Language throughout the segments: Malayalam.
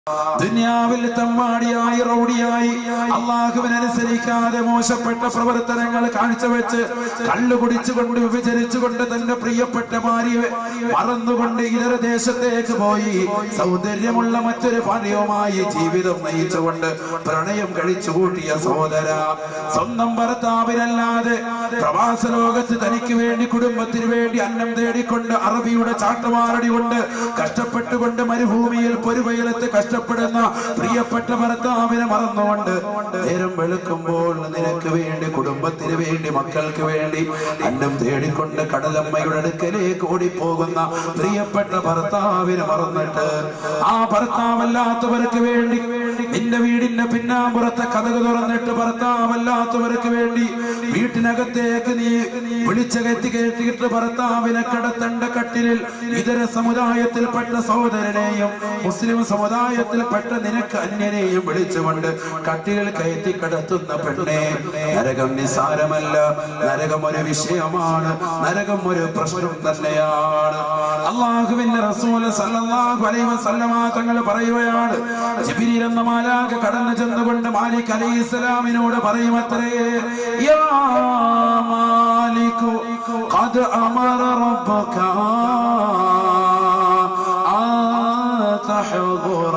ദുനിയാവിൽ തമ്മാടിയായി റൗഡിയായി അള്ളാഹുവിനനുസരിക്കാതെ മോശപ്പെട്ട പ്രവർത്തനങ്ങൾ കാഴ്ചവെച്ച് കള്ളു കുടിച്ചുകൊണ്ട് വിഭജിച്ചുകൊണ്ട് തന്റെ പ്രിയപ്പെട്ട ഭാര്യയെ മറന്നുകൊണ്ട് ഇതര ദേശത്തേക്ക് പോയി സൗന്ദര്യമുള്ള മറ്റൊരു ഭാര്യയുമായി ജീവിതം നയിച്ചുകൊണ്ട് പ്രണയം കഴിച്ചു കൂട്ടിയ സഹോദര സ്വന്തം ഭർത്താവിനല്ലാതെ പ്രവാസ ലോകത്ത് തനിക്ക് വേണ്ടി കുടുംബത്തിന് വേണ്ടി അന്നം തേടിക്കൊണ്ട് അറബിയുടെ ചാട്ടവാറടി കൊണ്ട് കഷ്ടപ്പെട്ടുകൊണ്ട് മരുഭൂമിയിൽ പൊരുവയലത്ത് കഷ്ടപ്പെടുന്ന പ്രിയപ്പെട്ട ഭർത്താവിനെ മറന്നുകൊണ്ട് നേരം വെളുക്കുമ്പോൾ നിനക്ക് വേണ്ടി കുടുംബത്തിന് വേണ്ടി മക്കൾക്ക് വേണ്ടി അന്നം തേടിക്കൊണ്ട് കടലമ്മയുടെ അടുക്കലേക്ക് ഓടിപ്പോകുന്ന പ്രിയപ്പെട്ട ഭർത്താവിനെ മറന്നിട്ട് ആ ഭർത്താവല്ലാത്തവർക്ക് വേണ്ടി നിന്റെ വീടിന്റെ പിന്നാമ്പുറത്തെ കഥക് തുറന്നിട്ട് ഭർത്താവല്ലാത്തവർക്ക് വേണ്ടി വീട്ടിനകത്തേക്ക് നീ വിളിച്ചകത്തി കയറ്റിയിട്ട് ഭർത്താവിനെ കടത്തണ്ട കട്ടിലിൽ ഇതര സമുദായത്തിൽപ്പെട്ട സഹോദരനെയും മുസ്ലിം സമുദായത്തിൽപ്പെട്ട നിനക്ക് അന്യനെയും വിളിച്ചുകൊണ്ട് കട്ടിലിൽ കയറ്റി കടത്തുന്ന പെണ്ണെ നരകം നിസാരമല്ല നരകം ഒരു വിഷയമാണ് നരകം ഒരു പ്രശ്നം തന്നെയാണ് അള്ളാഹുവിന്റെ റസൂൽ സല്ലല്ലാഹു അലൈഹി വസല്ലമ തങ്ങൾ പറയുകയാണ് ജിബ്രീൽ എന്ന മാലാക കടന്നു ചെന്നുകൊണ്ട് മാലിക് അലൈഹി സ്വലാമിനോട് പറയുമത്രേ യാ മാലികു ഖദ് അമറ റബ്ബക ആ തഹദുറ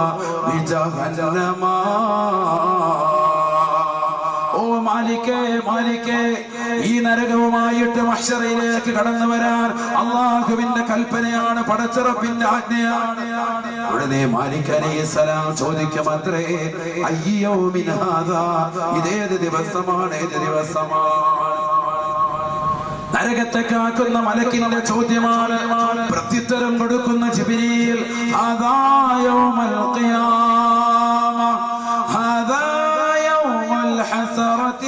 ബിജഹന്നമ ഓ മാലിക്കേ മാലിക്കേ ഈ നരകവുമായിട്ട് മഹ്ശറയിലേക്ക് കടന്നു വരാൻ അള്ളാഹുവിന്റെ കൽപ്പനയാണ് പടച്ചിറപ്പിന്റെ ആജ്ഞയാണ് ഉടനെ മാലിക് അലൈഹിസ്സലാം ചോദിക്കുമത്രേ അയ്യോ മിനാദാ ഇതേത് ദിവസമാണ് ഏത് ദിവസമാണ് നരകത്തെ കാക്കുന്ന മലക്കിന്റെ ചോദ്യമാണ് പ്രത്യുത്തരം കൊടുക്കുന്ന ജിബിരിയിൽ ഹാദാ യൗമൽ ഖിയാമ ഹാദാ യൗമൽ ഹസറതി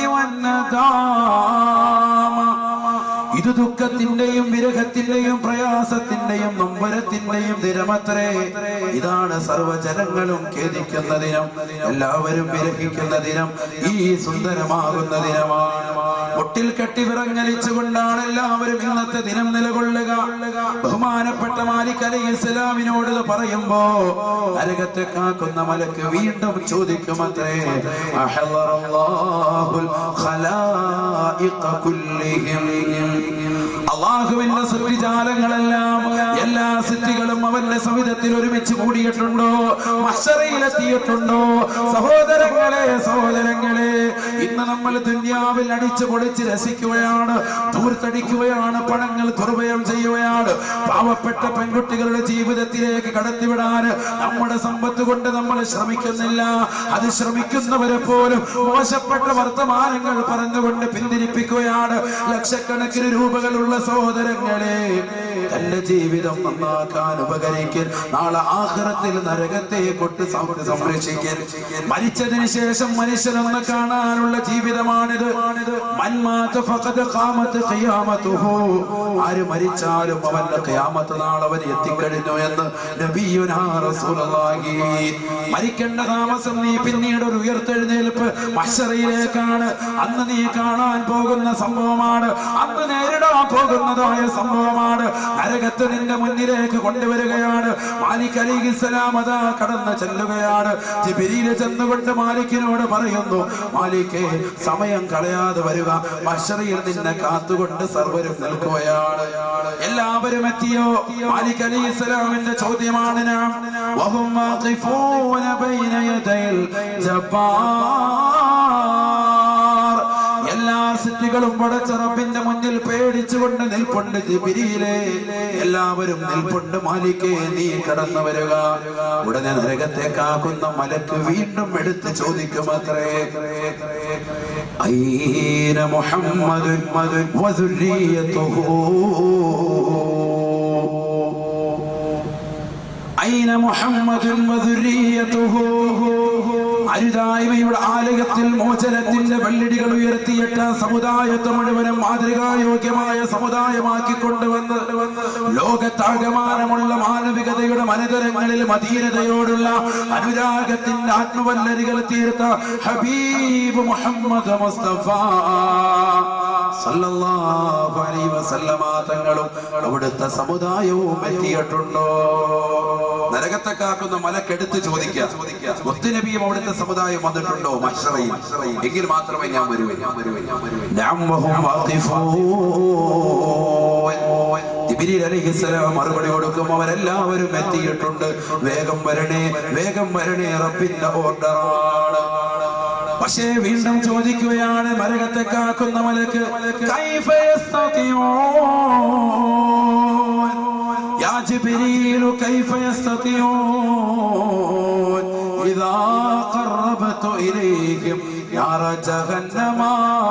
വന്നദാമ ഇത് ദുഃഖത്തിന്റെയും വിരഹത്തിന്റെയും പ്രയാസത്തിന്റെയും നൊമ്പരത്തിന്റെയും ദിനമത്രേ ഇതാണ് സർവ്വജനങ്ങളും ഖേദിക്കുന്ന ദിനം എല്ലാവരും വിരഹിക്കുന്ന ദിനം ഈ സുന്ദരമാകുന്ന ദിനമാണ് ഒട്ടിൽ കെട്ടി വിറങ്ങലിച്ചുകൊണ്ടാണ് എല്ലാവരും ഇന്നത്തെ ദിനം നിലകൊള്ളുക ബഹുമാനപ്പെട്ട മാലിക് അലൈഹി ഇസ്ലാമിനോട് ഇത് പറയുമ്പോ നരകത്തെ കാക്കുന്ന മലക്ക് വീണ്ടും ചോദിക്കുമത്രേ അഹളറല്ലാഹുൽ ഖലായിഖ കുല്ലിഹിം അള്ളാഹുവിന്റെ സൃഷ്ടിജാലങ്ങളെല്ലാം എല്ലാ സൃഷ്ടികളും അവന്റെ സവിധത്തിൽ ഒരുമിച്ച് കൂടിയിട്ടുണ്ടോ മഷറയിലെത്തിയിട്ടുണ്ടോ സഹോദരങ്ങളെ സഹോദരങ്ങളെ ഇന്ന് നമ്മൾ ദുന്യാവിൽ അടിച്ചു പൊളിച്ച് രസിക്കുകയാണ് തൂർത്തടിക്കുകയാണ് പണങ്ങൾ ദുർവയം ചെയ്യുകയാണ് പാവപ്പെട്ട പെൺകുട്ടികളുടെ ജീവിതത്തിലേക്ക് കടത്തിവിടാൻ നമ്മുടെ സമ്പത്ത് കൊണ്ട് നമ്മൾ ശ്രമിക്കുന്നില്ല അത് ശ്രമിക്കുന്നവരെ പോലും മോശപ്പെട്ട വർത്തമാനങ്ങൾ പറഞ്ഞുകൊണ്ട് പിന്തിരിപ്പിക്കുകയാണ് ലക്ഷക്കണക്കിന് രൂപകളുള്ള സഹോദരങ്ങളെ തന്റെ ജീവിതം നന്നാക്കാൻ ഉപകരിക്കൽ നാളെ ആഹ്റത്തിൽ നരകത്തെ കൊണ്ട് സം- സംരക്ഷിക്കൽ മരിച്ചതിന് ശേഷം മനുഷ്യനൊന്ന് കാണാനുള്ള ജീവിതമാണിത് മന്മാത്ത ഫഖദ് ഖാമത്ത് ഖിയാമത്തുഹു ആര് മരിച്ചാലും അവന്റെ ഖിയാമത്ത് നാൾ അവൻ എത്തിക്കഴിഞ്ഞു എന്ന് നബിയുനാ റസൂലുള്ളാഹി മരിക്കേണ്ട താമസം നീ പിന്നീട് ഒരു ഉയർത്തെഴുന്നേൽപ്പ് മഹ്ശറയിലേക്കാണ് അന്ന് നീ കാണാൻ പോകുന്ന സംഭവമാണ് അന്ന് നേരിടാൻ പോകുന്നതായ സംഭവമാണ് നരകത്ത് നിന്റെ മുന്നിലേക്ക് കൊണ്ടുവരികയാണ് മാലിക് അലിഹിസ്സലാം അതാ കടന്ന് ചെല്ലുകയാണ് ജിബിരിയിൽ ചെന്നുകൊണ്ട് മാലിക്കിനോട് പറയുന്നു മാലിക്കേ സമയം കളയാതെ വരിക മഷറിയിൽ നിന്നെ കാത്തുകൊണ്ട് സർവരും നിൽക്കുകയാണ് എല്ലാവരും എത്തിയോ മാലിക് അലിഹിസ്സലാമിന്റെ ചോദ്യമാണ് ഞാൻ വഹും വാഖിഫൂന ബൈന യദയിൽ ജബ്ബാർ എല്ലാ സിറ്റികളും പടച്ചറപ്പിന്റെ മുന്നിൽ പേടിച്ചുകൊണ്ട് നിൽപ്പുണ്ട് ജിബിരിയിലെ എല്ലാവരും നിൽപ്പുണ്ട് മാലിക്കേ നീ കടന്നു വരിക ഉടനെ നരകത്തെ കാക്കുന്ന മലക്ക് വീണ്ടും എടുത്ത് ചോദിക്കും അത്രേ ഐന മുഹമ്മദ് ഐന മുഹമ്മദുൻ വദുരിയതുഹു അരുതായ്മയുടെ ആലയത്തിൽ മോചനത്തിന്റെ വെള്ളിടികൾ ഉയർത്തിയിട്ട സമുദായത്തെ മുഴുവനും മാതൃകായോഗ്യമായ സമുദായമാക്കി കൊണ്ടുവന്ന് ലോകത്താകമാനമുള്ള മാനവികതയുടെ മനതരങ്ങളിൽ മദീനതയോടുള്ള അനുരാഗത്തിന്റെ ആത്മവല്ലരികൾ തീർത്ത ഹബീബ് മുഹമ്മദ് മുസ്തഫ സല്ലല്ലാഹു അലൈഹി വസല്ലമ തങ്ങളും അവിടുത്തെ സമുദായവും എത്തിയിട്ടുണ്ടോ നരകത്തെ കാക്കുന്ന മലക്കെടുത്ത് ചോദിക്കുക മുത്തുനബിയും അവിടുത്തെ സമുദായം വന്നിട്ടുണ്ടോ മഷറയിൽ എങ്കിൽ മാത്രമേ ഞാൻ വരൂ ഞാൻ വരൂ ഞാൻ വരൂ ഞാൻ വഹും വാഖിഫൂൻ. ജിബ്രീൽ അലൈഹിസ്സലാം മറുപടി കൊടുക്കും അവരെല്ലാവരും എത്തിയിട്ടുണ്ട് വേഗം വരണേ വേഗം വരണേ റബ്ബിന്റെ ഓർഡറാണ് പക്ഷേ വീണ്ടും ചോദിക്കുകയാണ് മരകത്തെ കാക്കുന്ന മലക്ക് കൈഫ യസ്തതിഊൻ? യാ ജിബ്രീലു കൈഫ യസ്തതിഊൻ? ഇദാ ഖറബതു ഇലൈഹിം നാറ ജഹന്നമാ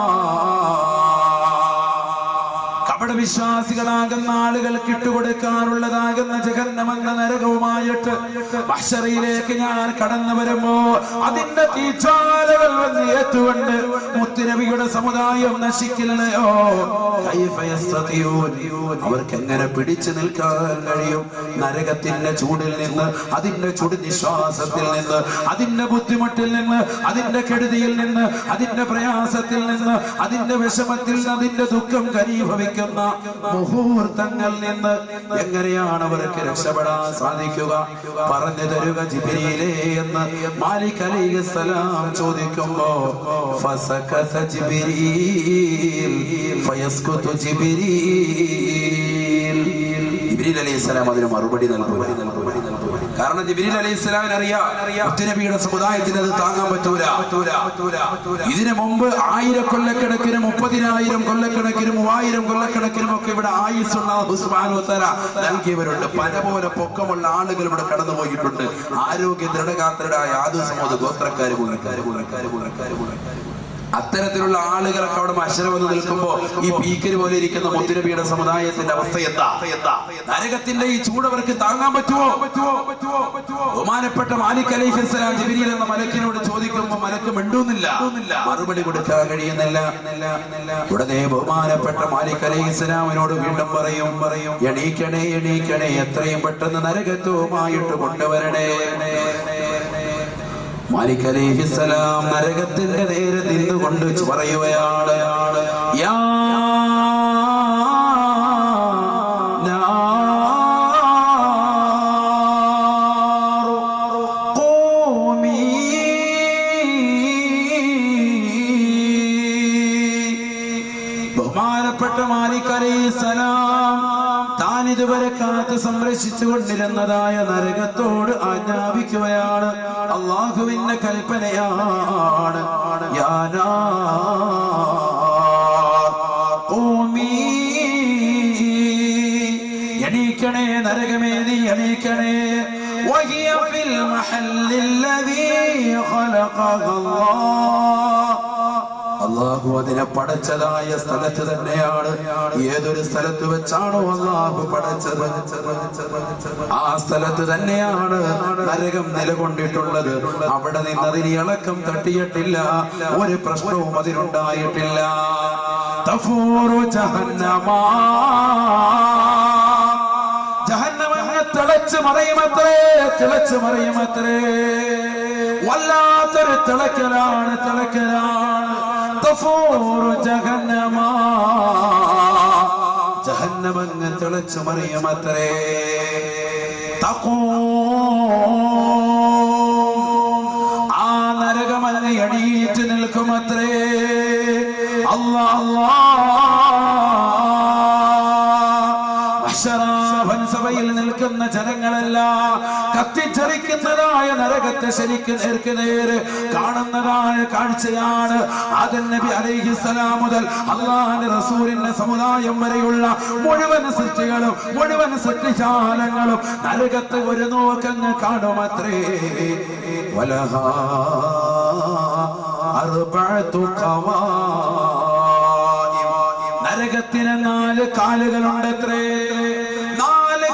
കപട വിശ്വാസികളാകുന്ന ആളുകൾക്ക് ഇട്ടുകൊടുക്കാറുള്ളതാകുന്ന ജഗന്നമെന്ന നരകവുമായിട്ട് മഹ്ശറയിലേക്ക് ഞാൻ കടന്നു വരുമ്പോ അതിന്റെ തീച്ചാലകൾ വന്ന് ഏറ്റുകൊണ്ട് മുത്തുനബിയുടെ സമുദായം നശിക്കില്ലയോ കൈഫ യസ്തതിയൂൻ? അവർക്ക് എങ്ങനെ പിടിച്ചു നിൽക്കാൻ കഴിയും നരകത്തിന്റെ ചൂടിൽ നിന്ന് അതിന്റെ ചുടു നിശ്വാസത്തിൽ നിന്ന് അതിന്റെ ബുദ്ധിമുട്ടിൽ നിന്ന് അതിന്റെ കെടുതിയിൽ നിന്ന് അതിന്റെ പ്രയാസത്തിൽ നിന്ന് അതിന്റെ വിഷമത്തിൽ നിന്ന് അതിന്റെ ദുഃഖം കരീഭവിക്കുന്ന മുഹൂർത്തങ്ങൾ നിന്ന് എങ്ങനെയാണ് അവർക്ക് രക്ഷപ്പെടാൻ സാധിക്കുക പറഞ്ഞു തരുക ജിബിരിയിലേ എന്ന് മാലിക് അലൈഹി സലാം ചോദിക്കുമ്പോ ഫസകത ജിബിരീൽ ഫയസ്കുതു ജിബിരീൽ ജിബ്രീൽ അലൈഹി സ്വലാം അതിന് മറുപടി നൽകുക കാരണം ജിബ്രീൽ അലൈഹി സ്വലാമിന് അറിയാം മുത്തുനബിയുടെ സമുദായത്തിന് അത് താങ്ങാൻ പറ്റൂല ഇതിനു മുമ്പ് ആയിരം കൊല്ലക്കണക്കിന് മുപ്പതിനായിരം കൊല്ലക്കണക്കിന് മൂവായിരം കൊല്ലക്കണക്കിനും ഒക്കെ ഇവിടെ ആയുസുള്ള ഹുസ്മാനുത്തര നൽകിയവരുണ്ട് പല പോലെ പൊക്കമുള്ള ആളുകൾ ഇവിടെ കടന്നു പോയിട്ടുണ്ട് ആരോഗ്യ ദൃഢഗാത്രരായ ആദു സമൂഹ ഗോത്രക്കാര് പോയിക്കാര് പോയിക്കാര് പോയിക്കാര് പോയിക്കാര് അത്തരത്തിലുള്ള ആളുകളൊക്കെ അവിടെ മത്സരം വന്ന് നിൽക്കുമ്പോ ഈ പീക്കര് പോലെ ഇരിക്കുന്ന മുത്തുനബിയുടെ സമുദായത്തിന്റെ അവസ്ഥ എന്താ എന്താ നരകത്തിന്റെ ഈ ചൂട് അവർക്ക് താങ്ങാൻ പറ്റുമോ പറ്റുമോ പറ്റുമോ പറ്റുമോ ബഹുമാനപ്പെട്ട മാലിക് അലൈഹിസ്സലാം ജിബിരിയിൽ എന്ന മലക്കിനോട് ചോദിക്കുമ്പോ മലക്ക് മിണ്ടൂന്നില്ല മറുപടി കൊടുക്കാൻ കഴിയുന്നില്ല ഉടനെ ബഹുമാനപ്പെട്ട മാലിക് അലൈഹിസ്സലാമിനോട് വീണ്ടും പറയും പറയും എണീക്കണേ എണീക്കണേ എത്രയും പെട്ടെന്ന് നരകത്വമായിട്ട് കൊണ്ടുവരണേ മാലിക് അലൈഹിസ്സലാം നരകത്തിന്റെ നേരെ നിന്നുകൊണ്ട് പറയുകയാണ് യാ നാറു ഖൂമി. ബഹുമാനപ്പെട്ട മാലിക് അലൈഹിസ്സലാം താൻ ഇതുവരെ കാത്ത് സംരക്ഷിച്ചു കൊണ്ടിരുന്നതായ നരകത്തോട് ആജ്ഞാപിക്കുകയാണ് അള്ളാഹുവിന്റെ കൽപ്പനയാണ് യാനാ ഖൂമി. എണീക്കണേ നരകമേ നീ എണീക്കണേ وهي في المحل الذي خلقها الله അള്ളാഹു അതിനെ പടച്ചതായ സ്ഥലത്ത് തന്നെയാണ് ഏതൊരു സ്ഥലത്ത് വെച്ചാണോ അള്ളാഹു പടച്ചത് ആ സ്ഥലത്ത് തന്നെയാണ് നരകം നിലകൊണ്ടിട്ടുള്ളത് അവിടെ നിന്ന് അതിന് ഇളക്കം തട്ടിയിട്ടില്ല ഒരു പ്രശ്നവും അതിനുണ്ടായിട്ടില്ല തഫൂറു ജഹന്നമാ ജഹന്നമങ്ങ് തിളച്ച് മറിയുമത്രേ തിളച്ച് മറിയുമത്രേ വല്ലാത്തൊരു തിളക്കലാണ് തിളക്കലാണ് തഫൂറു ജഹന്നമ ജഹന്നമങ്ങ് തിളച്ച് മറിയുമത്രേ തഖൂ ആ നരകമങ്ങ് എണീറ്റ് നിൽക്കുമത്രേ അല്ലാ അല്ലാ സഭയിൽ നിൽക്കുന്ന ജനങ്ങളല്ല കത്തിച്ചറിക്കുന്നതായ നരകത്തെ ശരിക്ക് നേർക്ക് നേര് കാണുന്നതായ കാഴ്ചയാണ് ആദൻ നബി അലൈഹിസ്സലാം മുതൽ അള്ളാഹിന്റെ റസൂലിന്റെ സമുദായം വരെയുള്ള മുഴുവൻ സൃഷ്ടികളും മുഴുവൻ സൃഷ്ടിജാലങ്ങളും നരകത്തെ ഒരു നോക്കങ്ങ് കാണുമത്രേ വലഹാ അർബഅതു ഖവാഇം നരകത്തിന് നാല് കാലുകളുണ്ടത്രേ നാല് കാലുകൾ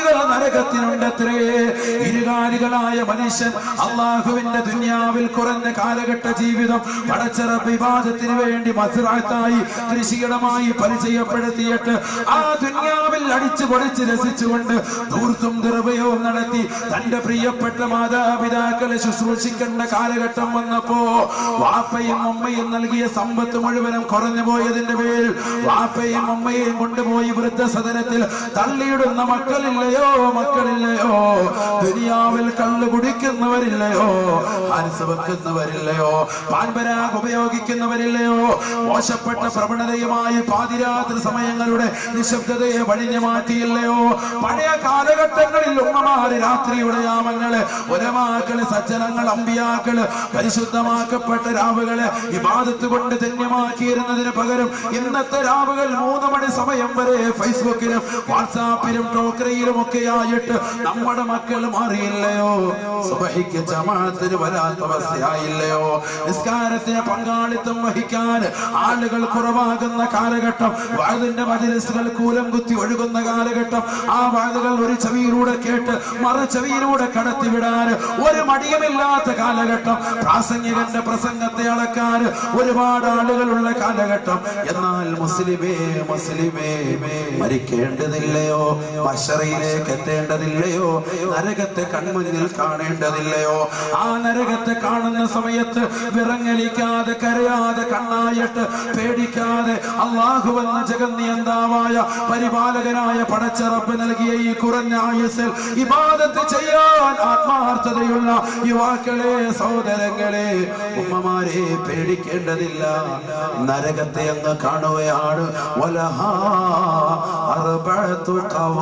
കാലുകൾ നരകത്തിനുണ്ടത്രേ ഇരുകാലികളായ മനുഷ്യൻ അള്ളാഹുവിന്റെ ദുന്യാവിൽ കുറഞ്ഞ കാലഘട്ട ജീവിതം പടച്ചറ വിവാദത്തിന് വേണ്ടി മസുറാത്തായി കൃഷിയിടമായി പരിചയപ്പെടുത്തിയിട്ട് ആ ദുന്യാവിൽ അടിച്ചു പൊളിച്ച് രസിച്ചുകൊണ്ട് ദൂർത്തും ദുർവയവും നടത്തി തന്റെ പ്രിയപ്പെട്ട മാതാപിതാക്കളെ ശുശ്രൂഷിക്കേണ്ട കാലഘട്ടം വന്നപ്പോ വാപ്പയും അമ്മയും നൽകിയ സമ്പത്ത് മുഴുവനും കുറഞ്ഞു പോയതിന്റെ പേരിൽ വാപ്പയും അമ്മയെയും കൊണ്ടുപോയി വൃദ്ധസദനത്തിൽ തള്ളിയിടുന്ന മക്കളില്ലയോ മക്കളില്ലയോ ദുനിയാവിൽ കള്ളു കുടിക്കുന്നവരില്ലയോ മനസ്സ് വെക്കുന്നവരില്ലയോ പാൻപരാഗ് ഉപയോഗിക്കുന്നവരില്ലയോ മോശപ്പെട്ട പ്രവണതയുമായി പാതിരാത്രി സമയങ്ങളുടെ നിശബ്ദതയെ വഴിഞ്ഞു മാറ്റിയില്ലയോ പഴയ കാലഘട്ടങ്ങളിൽ ഉമ്മമാര് രാത്രിയുടെ യാമങ്ങള് ഒരമാക്കള് സജ്ജനങ്ങൾ അമ്പിയാക്കള് പരിശുദ്ധമാക്കപ്പെട്ട രാവുകളെ വിവാദത്ത് കൊണ്ട് ധന്യമാക്കിയിരുന്നതിന് പകരം ഇന്നത്തെ രാവുകൾ മൂന്ന് മണി സമയം വരെ ഫേസ്ബുക്കിലും വാട്സാപ്പിലും ടോക്കറയിലും ഒക്കെ ആയിട്ട് നമ്മുടെ മക്കൾ മാറിയില്ലയോ സുബഹിക്ക് ജമാഅത്തിന് വരാത്ത അവസ്ഥയായില്ലയോ നിസ്കാരത്തിന് പങ്കാളിത്തം വഹിക്കാൻ ആളുകൾ കുറവാകുന്ന കാലഘട്ടം വാതിന്റെ മജിലിസുകൾ കൂലം കുത്തി ഒഴുകുന്ന കാലഘട്ടം ആ വാതുകൾ ഒരു ചെവിയിലൂടെ കേട്ട് മറു ചെവിയിലൂടെ കടത്തിവിടാൻ ഒരു മടിയുമില്ലാത്ത കാലഘട്ടം പ്രാസംഗികന്റെ പ്രസംഗത്തെ അളക്കാൻ ഒരുപാട് ആളുകളുള്ള കാലഘട്ടം എന്നാൽ മുസ്ലിമേ മുസ്ലിമേ മരിക്കേണ്ടതില്ലയോ മഷറയിലേക്ക് എത്തേണ്ടതില്ലയോ നരകത്തെ കൺമുന്നിൽ കാണേണ്ടതില്ലയോ ആ നരകത്തെ കാണുന്ന സമയത്ത് വിറങ്ങലിക്കാതെ കരയാതെ കണ്ണായിട്ട് പേടിക്കാതെ അള്ളാഹു എന്ന ജഗന്നിയന്താവായ പരിപാലകനായ പടച്ചറപ്പ് നൽകിയ ഈ കുറഞ്ഞ ആയുസിൽ ഇബാദത്ത് ചെയ്യാൻ ആത്മാർത്ഥതയുള്ള യുവാക്കളെ സഹോദരങ്ങളെ ഉമ്മമാരെ പേടിക്കേണ്ടതില്ല നരകത്തെ അങ്ങ് കാണുകയാണ് വലഹാ അർബഅത്തു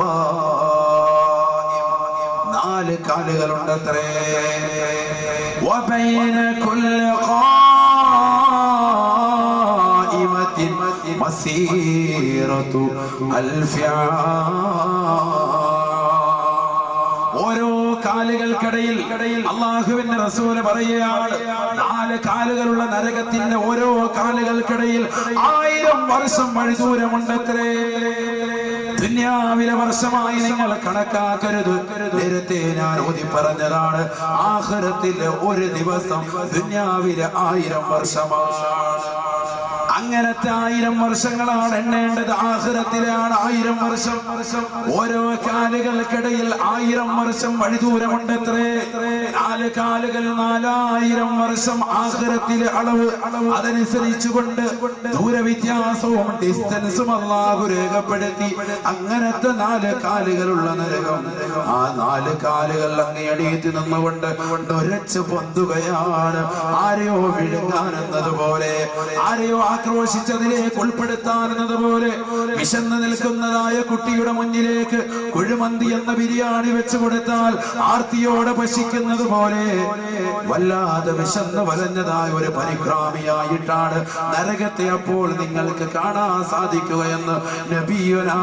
ഖവാഇം. നാല് കാലുകളുണ്ടത്രേ وبين كل قائمة مسيرة ألف ഓരോ കാലുകൾക്കിടയിൽ അള്ളാഹുവിന്റെ റസൂല് പറയുകയാണ് നാല് കാലുകളുള്ള നരകത്തിന്റെ ഓരോ കാലുകൾക്കിടയിൽ ആയിരം വർഷം വഴിദൂരമുണ്ടത്രേ ദുന്യാവിലെ വർഷമായി നിങ്ങൾ കണക്കാക്കരുത് നേരത്തെ ഞാൻ ഓതി പറഞ്ഞതാണ് ആഹ്റത്തിലെ ഒരു ദിവസം ദുന്യാവിലെ ആയിരം വർഷമാണ് അങ്ങനത്തെ ആയിരം വർഷങ്ങളാണ് എണ്ണേണ്ടത് ആഹ്റത്തിലാണ് ആയിരം വർഷം ഓരോ കാലുകൾക്കിടയിൽ ആയിരം വർഷം വഴിദൂരമുണ്ടത്രേ നാല് കാലുകൾ നാലായിരം വർഷം ആഹ്റത്തിലെ അളവ് അതനുസരിച്ചുകൊണ്ട് ദൂരവ്യത്യാസവും ഡിസ്റ്റൻസും അള്ളാഹു രേഖപ്പെടുത്തി അങ്ങനത്തെ നാല് കാലുകളുള്ള നരകം ആ നാല് കാലുകൾ അങ്ങ് എണീറ്റ് നിന്നുകൊണ്ട് നൊരച്ച് പൊന്തുകയാണ് ആരെയോ വിഴുങ്ങാൻ എന്നതുപോലെ ആരെയോ ആക്രോശിച്ചതിലേക്ക് ഉൾപ്പെടുത്താൻ എന്നതുപോലെ വിശന്ന് നിൽക്കുന്നതായ കുട്ടിയുടെ മുന്നിലേക്ക് കുഴിമന്തി എന്ന ബിരിയാണി വെച്ചു കൊടുത്താൽ ആർത്തിയോടെ ഭക്ഷിക്കുന്നത് പോലെ വല്ലാതെ വിശന്ന് വലഞ്ഞതായ ഒരു പരിക്രാമിയായിട്ടാണ് നരകത്തെ അപ്പോൾ നിങ്ങൾക്ക് കാണാൻ സാധിക്കുകയെന്ന് നബിയുനാ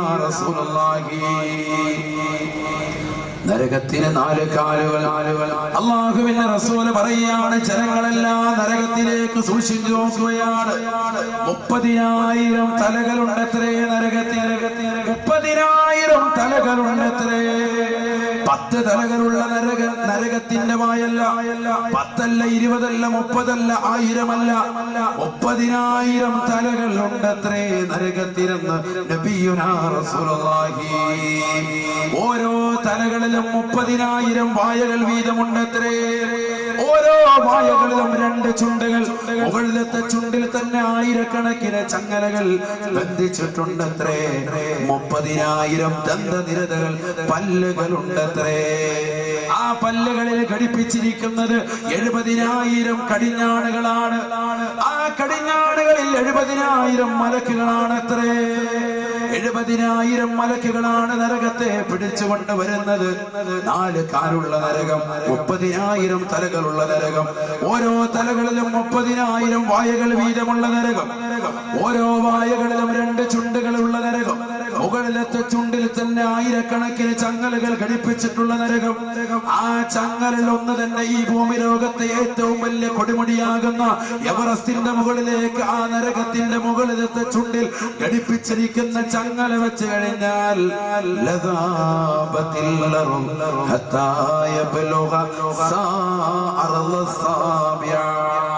റസൂലുള്ളാഹി നരകത്തിന് നാല് കാലുകൾ അള്ളാഹുവിന്റെ റസൂല് പറയുകയാണ് ജനങ്ങളെല്ലാം നരകത്തിലേക്ക് സൂക്ഷിച്ചു നോക്കുകയാണ് മുപ്പതിനായിരം തലകളുണ്ടത്രേ നരകത്തിന് മുപ്പതിനായിരം തലകളുണ്ടത്രേ പത്ത് തലകളുള്ള നരക നരകത്തിന്റെ വായല്ല പത്തല്ല ഇരുപതല്ല മുപ്പതല്ല ആയിരമല്ല മുപ്പതിനായിരം തലകൾ ഉണ്ടത്രേ നരകത്തിനെന്ന് നബിയുനാ റസൂലുള്ളാഹി ഓരോ തലകളിലും മുപ്പതിനായിരം വായകൾ വീതമുണ്ടത്രേ ഓരോ വായകളിലും രണ്ട് ചുണ്ടുകൾ മുകളിലത്തെ ചുണ്ടിൽ തന്നെ ആയിരക്കണക്കിന് ചങ്ങലകൾ ബന്ധിച്ചിട്ടുണ്ടത്രേ മുപ്പതിനായിരം ദന്തനിരതകൾ പല്ലുകളുണ്ടത്രേ ആ പല്ലുകളിൽ ഘടിപ്പിച്ചിരിക്കുന്നത് എഴുപതിനായിരം കടിഞ്ഞാണുകളാണ് ആ കടിഞ്ഞാണുകളിൽ എഴുപതിനായിരം മലക്കുകളാണത്രേ എഴുപതിനായിരം മലക്കുകളാണ് നരകത്തെ പിടിച്ചുകൊണ്ട് വരുന്നത് നാല് കാലുള്ള നരകം മുപ്പതിനായിരം തലകളുള്ള നരകം ഓരോ തലകളിലും മുപ്പതിനായിരം വായകൾ വീതമുള്ള നരകം ഓരോ വായകളിലും രണ്ട് ചുണ്ടുകളുള്ള നരകം മുകളിലത്തെ ചുണ്ടിൽ തന്നെ ആയിരക്കണക്കിന് ചങ്ങലുകൾ ഘടിപ്പിച്ചിട്ടുള്ള നരകം ആ ചങ്ങലിൽ ഒന്ന് തന്നെ ഈ ഭൂമി ലോകത്തെ ഏറ്റവും വലിയ കൊടിമുടിയാകുന്ന എവറസ്റ്റിന്റെ മുകളിലേക്ക് ആ നരകത്തിന്റെ മുകളിലത്തെ ചുണ്ടിൽ ഘടിപ്പിച്ചിരിക്കുന്ന ചങ്ങല വെച്ച് കഴിഞ്ഞാൽ ലതാപത്തിൽ حتى يبلغ ساعر الصابع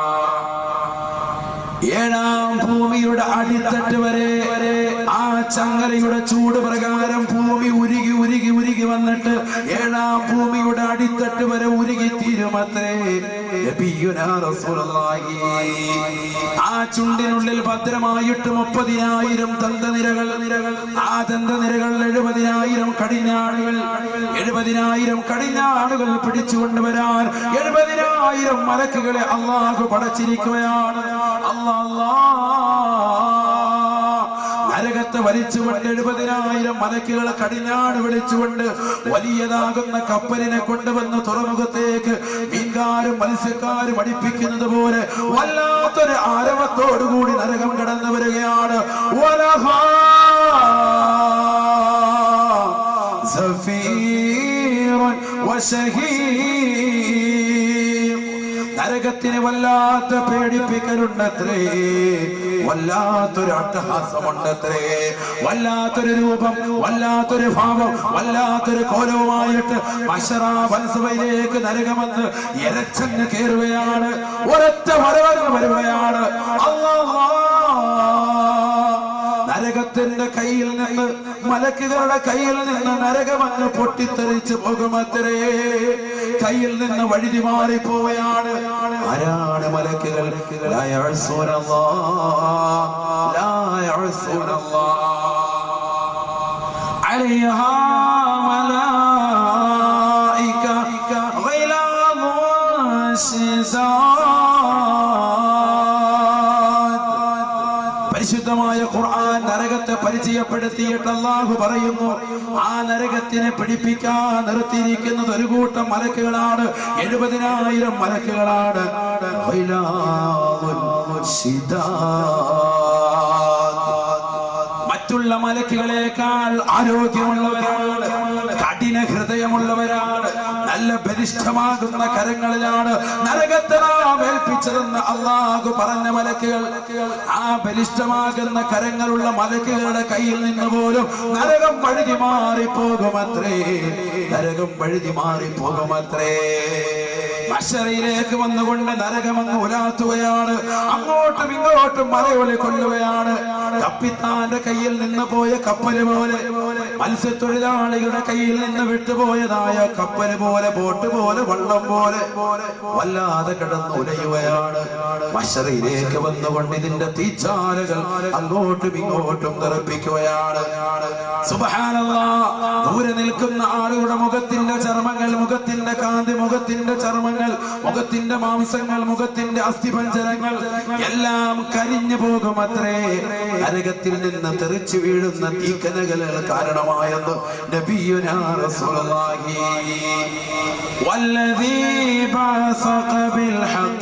ഏഴാം ഭൂമിയുടെ അടിത്തട്ട് വരെ ആ ചങ്ങലയുടെ ചൂട് പ്രകാരം ഭൂമി ഉരുകി ഉരുകി ഉരുകി വന്നിട്ട് ഏഴാം ഭൂമിയുടെ അടിത്തട്ട് വരെ ഉരുകി തീരുമത്രേ നബിയുനാ റസൂലുള്ളാഹി. ആ ചുണ്ടിനുള്ളിൽ ഭദ്രമായിട്ട് മുപ്പതിനായിരം ദന്തനിരകൾ നിരകൾ ആ ദന്തനിരകൾ എഴുപതിനായിരം കടിഞ്ഞാണുകൾ എഴുപതിനായിരം കടിഞ്ഞാണുകൾ പിടിച്ചുകൊണ്ടുവരാൻ എഴുപതിനായിരം മലക്കുകളെ അള്ളാഹു പടച്ചിരിക്കുകയാണ് അല്ലാ അല്ലാ. നരകത്തെ വലിച്ചുകൊണ്ട് എഴുപതിനായിരം മലക്കുകളെ കടിഞ്ഞാണ് വിളിച്ചുകൊണ്ട് വലിയതാകുന്ന കപ്പലിനെ കൊണ്ടുവന്ന് തുറമുഖത്തേക്ക് മീൻകാരും മത്സ്യക്കാരും അടിപ്പിക്കുന്നത് പോലെ വല്ലാത്തൊരു ആരവത്തോടുകൂടി നരകം കടന്നു വരികയാണ് വലഹാ زفير وشهير നരകത്തിന് വല്ലാത്ത പേടിപ്പിക്കലുണ്ടത്രേ വല്ലാത്തൊരു അട്ടഹാസമുണ്ടത്രേ വല്ലാത്തൊരു രൂപം വല്ലാത്തൊരു ഭാവം വല്ലാത്തൊരു കോലവുമായിട്ട് മഷറാബൻസഭയിലേക്ക് നരകമെന്ന് എരച്ചങ്ങ് കയറുകയാണ് ഒരൊറ്റ വരവങ്ങ് വരുകയാണ് അല്ലാ നരകത്തിന്റെ കയ്യിൽ നിന്ന് മലക്കുകളുടെ കയ്യിൽ നിന്ന് നരകമങ്ങ് പൊട്ടിത്തെറിച്ച് പോകുമത്രേ കയ്യിൽ നിന്ന് വഴുതി മാറി പോവുകയാണ് ആരാണ് മലക്കുകൾ ലാ യഅ്സൂനല്ലാഹ്, ലാ യഅ്സൂനല്ലാഹ്. عليها ملائكة غلاظ شداد പരിശുദ്ധമായ ഖുർആൻ നരകത്തെ പരിചയപ്പെടുത്തിയിട്ട് അള്ളാഹു പറയുന്നു ആ നരകത്തിനെ പിടിപ്പിക്കാൻ നിർത്തിയിരിക്കുന്നത് ഒരു കൂട്ടം മലക്കുകളാണ് എഴുപതിനായിരം മലക്കുകളാണ് ഖിലാദുൻ ശിദാദ്. മറ്റുള്ള മലക്കുകളെക്കാൾ ആരോഗ്യമുള്ളവരാണ് കഠിന ഹൃദയമുള്ളവരാണ് നല്ല ബലിഷ്ഠമാകുന്ന കരങ്ങളിലാണ് നരകത്തെ നാം ഏൽപ്പിച്ചതെന്ന് അള്ളാഹു പറഞ്ഞ മലക്കുകൾ ആ ബലിഷ്ഠമാകുന്ന കരങ്ങളുള്ള മലക്കുകളുടെ കയ്യിൽ നിന്ന് പോലും നരകം വഴുതി മാറിപ്പോകുമത്രേ നരകം വഴുതി മാറിപ്പോകുമത്രേ മഷറയിലേക്ക് വന്നുകൊണ്ട് നരകമങ്ങ് ഉലാത്തുകയാണ് അങ്ങോട്ടും ഇങ്ങോട്ടും മലയൊലി കൊല്ലുകയാണ് കപ്പിത്താന്റെ കയ്യിൽ നിന്ന് പോയ കപ്പല് പോലെ മത്സ്യത്തൊഴിലാളികളുടെ കയ്യിൽ നിന്ന് വിട്ടുപോയതായ കപ്പല് പോലെ ബോട്ട് പോലെ വള്ളം പോലെ വല്ലാതെ കിടന്ന് ഉലയുകയാണ് മഷറയിലേക്ക് വന്നുകൊണ്ട് ഇതിന്റെ തീച്ചാലകൾ അങ്ങോട്ടും ഇങ്ങോട്ടും തെറപ്പിക്കുകയാണ് സുബ്ഹാനല്ലാ ദൂരെ നിൽക്കുന്ന ആളുകളുടെ മുഖത്തിന്റെ ചർമ്മങ്ങൾ മുഖത്തിന്റെ കാന്തി മുഖത്തിന്റെ ചർമ്മങ്ങൾ മുഖത്തിന്റെ മാംസങ്ങൾ മുഖത്തിന്റെ അസ്ഥിപഞ്ചരങ്ങൾ എല്ലാം കരിഞ്ഞു പോകും അത്രേ നരകത്തിൽ നിന്ന് തെറിച്ചു വീഴുന്ന തീക്കനകൾ കാരണമായെന്ന് നബിയുനാ റസൂലുള്ളാഹി والذي بعثك بالحق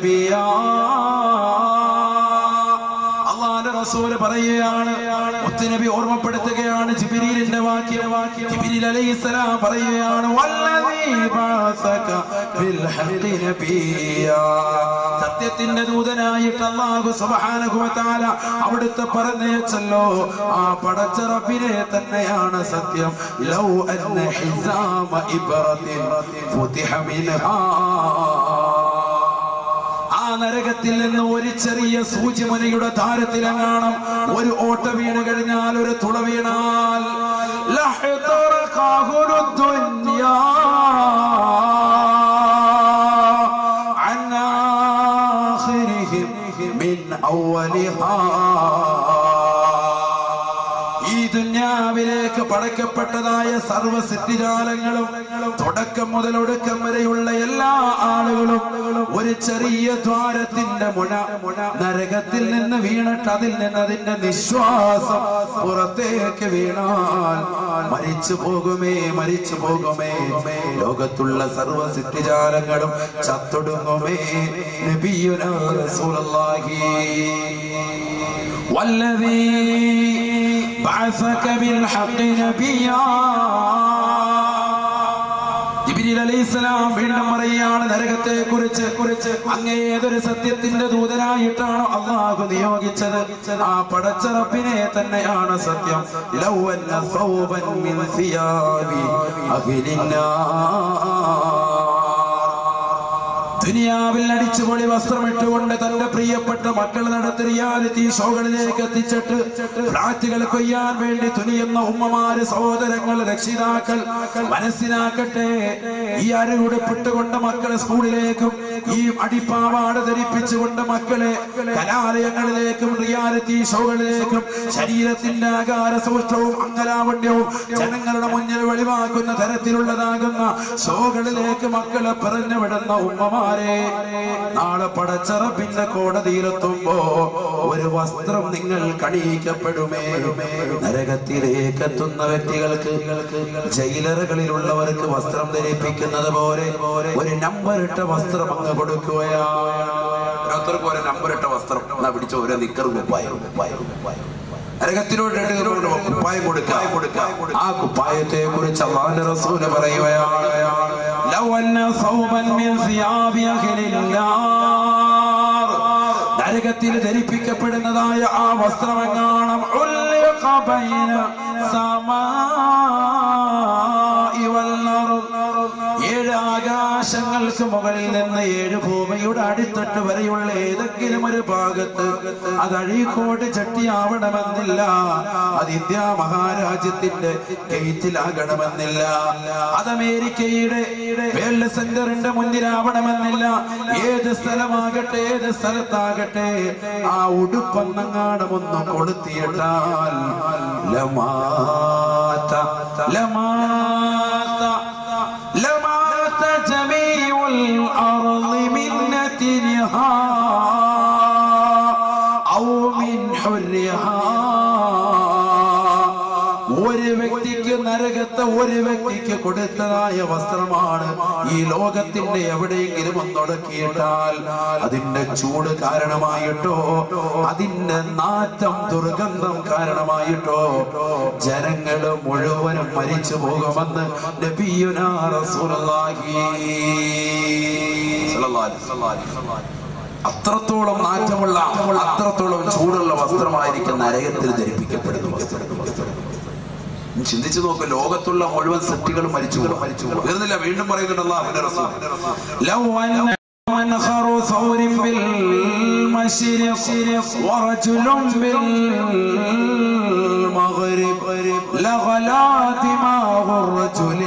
نبيا അള്ളാന്റെ റസൂല് പറയുകയാണ് മുത്തുനബി ഓർമ്മപ്പെടുത്തുകയാണ് ജിബിരിലിന്റെ വാക്യം ജിബിരിൽ അലൈഹിസ്സലാം പറയുകയാണ് വല്ലദീ ബഅസക ബിൽ ഹഖി നബിയ്യാ. സത്യത്തിന്റെ ദൂതനായിട്ട് അള്ളാഹു സുബ്ഹാനഹു വ തആല അവിടുത്തെ പറഞ്ഞയച്ചല്ലോ ആ പടച്ച റബ്ബിനെ തന്നെയാണ് സത്യം ലൗ അന്ന ഹിസാമ ഇബ്രത്തിൻ ഫുതിഹ മിൻഹാ ആ നരകത്തിൽ നിന്ന് ഒരു ചെറിയ സൂചിമണിയുടെ താരത്തിലെങ്ങാണം ഒരു ഓട്ട വീണ് കഴിഞ്ഞാൽ ഒരു തുള വീണാൽ ലഹ്തറഖഹുൽ ദുനിയാ عن آخرهم من أولها ഈ ദുന്യാവിലേക്ക് പടക്കപ്പെട്ടതായ സർവസിദ്ധിജാലങ്ങളും തുടക്കം മുതൽ ഒടുക്കം വരെയുള്ള എല്ലാ ആളുകളും ഒരു ചെറിയ ദ്വാരത്തിന്റെ മുന മുന നരകത്തിൽ നിന്ന് വീണിട്ട് അതിൽ നിന്ന് അതിന്റെ നിശ്വാസം പുറത്തേക്ക് വീണാൽ മരിച്ചു പോകുമേ മരിച്ചു പോകുമേ ലോകത്തുള്ള സർവസിദ്ധിജാലങ്ങളും ചത്തൊടുങ്ങുമേ നബിയുനാ റസൂലുള്ളാഹി والذي بعثك بالحق نبيا ജിബ്രീൽ അലൈഹിസ്സലാം വീണ്ടും പറയാണ് നരകത്തെ കുറിച്ച് കുറിച്ച് അങ്ങേ ഏതൊരു സത്യത്തിന്റെ ദൂതനായിട്ടാണ് അള്ളാഹു നിയോഗിച്ചത് ആ പടച്ചറപ്പിനെ തന്നെയാണ് സത്യം ലൗ അന്ന സൗബൻ മിൻ സിയാബി അഹ്ലിന്നാർ ദുനിയാവിൽ അടിച്ചുപൊളി വസ്ത്രമിട്ടുകൊണ്ട് തന്റെ പ്രിയപ്പെട്ട മക്കൾ നടത്തി റിയാലിറ്റി ഷോകളിലേക്ക് എത്തിച്ചിട്ട് ഫ്ലാറ്റുകൾ കൊയ്യാൻ വേണ്ടി തുനിയുന്ന ഉമ്മമാര് സഹോദരങ്ങൾ രക്ഷിതാക്കൾ മനസ്സിലാക്കട്ടെ ഈ അരുകുടപ്പെട്ടുകൊണ്ട് മക്കളെ സ്കൂളിലേക്കും ഈ അടിപ്പാവാട ധരിപ്പിച്ചുകൊണ്ട് മക്കളെ കലാലയങ്ങളിലേക്കും റിയാലിറ്റി ഷോകളിലേക്കും ശരീരത്തിന്റെ ആകാര സൂക്ഷ്മവും അങ്കലാവണ്യവും ജനങ്ങളുടെ മുന്നിൽ വെളിവാക്കുന്ന തരത്തിലുള്ളതാകുന്ന ഷോകളിലേക്ക് മക്കളെ പറഞ്ഞു വിടുന്ന ഉമ്മമാരെ നാളെ പടച്ചറപ്പിന്റെ കോടതിയിലെത്തുമ്പോ ഒരു വസ്ത്രം നിങ്ങൾ കണിയിക്കപ്പെടുമേ നരകത്തിലേക്ക് എത്തുന്ന വ്യക്തികൾക്ക് ജയിലറുകളിലുള്ളവർക്ക് വസ്ത്രം ധരിപ്പിക്കുന്നത് പോലെ ഒരു നമ്പർ ഇട്ട വസ്ത്രം അങ്ങ് കൊടുക്കുകയാണ് ഓരോരുത്തർക്കും ഒരു നമ്പർ ഇട്ട വസ്ത്രം എന്നാ പിടിച്ച ഓരോ നിക്കർ കുപ്പായം കുപ്പായം കുപ്പായം നരകത്തിനോട് ഇടയിലൂടെ കുപ്പായം കൊടുക്കാം കൊടുക്കാം ആ കുപ്പായത്തെ കുറിച്ച് അള്ളാന്റെ റസൂല് പറയുകയാണ് ലൗ അന്ന സൗബൻ മിൻ സിയാബി അഹ്ലിന്നാർ നരകത്തിൽ ധരിപ്പിക്കപ്പെടുന്നതായ ആ വസ്ത്രമെങ്ങാണം ഉല്ലിഖ ബൈന സമാഇ വൽ അർദ്. ഏഴ് ആകാശങ്ങൾക്ക് മുകളിൽ നിന്ന് ഏഴ് ഭൂമിയുടെ അടിത്തട്ട് വരെയുള്ള ഏതെങ്കിലും ഒരു ഭാഗത്ത് അത് അഴീക്കോട് ചട്ടിയാവണമെന്നില്ല അത് ഇന്ത്യ മഹാരാജ്യത്തിന്റെ ഗേറ്റിലാകണമെന്നില്ല അത് അമേരിക്കയുടെ വേൾഡ് സെന്ററിന്റെ മുന്നിലാവണമെന്നില്ല ഏത് സ്ഥലമാകട്ടെ ഏത് സ്ഥലത്താകട്ടെ ആ ഉടുപ്പന്നങ്ങാടും ഒന്ന് കൊളുത്തിയിട്ടാൽ ലമാത്ത ലമാത്ത لمات جميع الأرض من نتنها أو من حرها ഒരു വ്യക്തിക്ക് നരകത്തെ ഒരു വ്യക്തിക്ക് കൊടുത്തതായ വസ്ത്രമാണ് ഈ ലോകത്തിന്റെ എവിടെയെങ്കിലും ഒന്നൊടക്കിയിട്ടാൽ അതിന്റെ ചൂട് കാരണമായിട്ടോ അതിന്റെ നാറ്റം ദുർഗന്ധം കാരണമായിട്ടോ ജനങ്ങള് മുഴുവനും മരിച്ചു പോകുമെന്ന് നബിയുനാ റസൂലുള്ളാഹി സ്വല്ലല്ലാഹു അലൈഹി വസല്ലം. അത്രത്തോളം നാറ്റമുള്ള അത്രത്തോളം ചൂടുള്ള വസ്ത്രമായിരിക്കും നരകത്തിൽ ധരിപ്പിക്കപ്പെടുന്ന വസ്ത്രം നീ ചിന്തിച്ചു നോക്ക് ലോകത്തുള്ള മുഴുവൻ സൃഷ്ടികളും മരിച്ചു പോകും. മരിച്ചു പോകും. തീർന്നില്ല വീണ്ടും പറയുന്നുണ്ടല്ലോ അവന്റെ റസൂൽ ലൗ അന്ന منخر ثور بالمشرق ورجل بالمغرب لغلا دماغ الرجل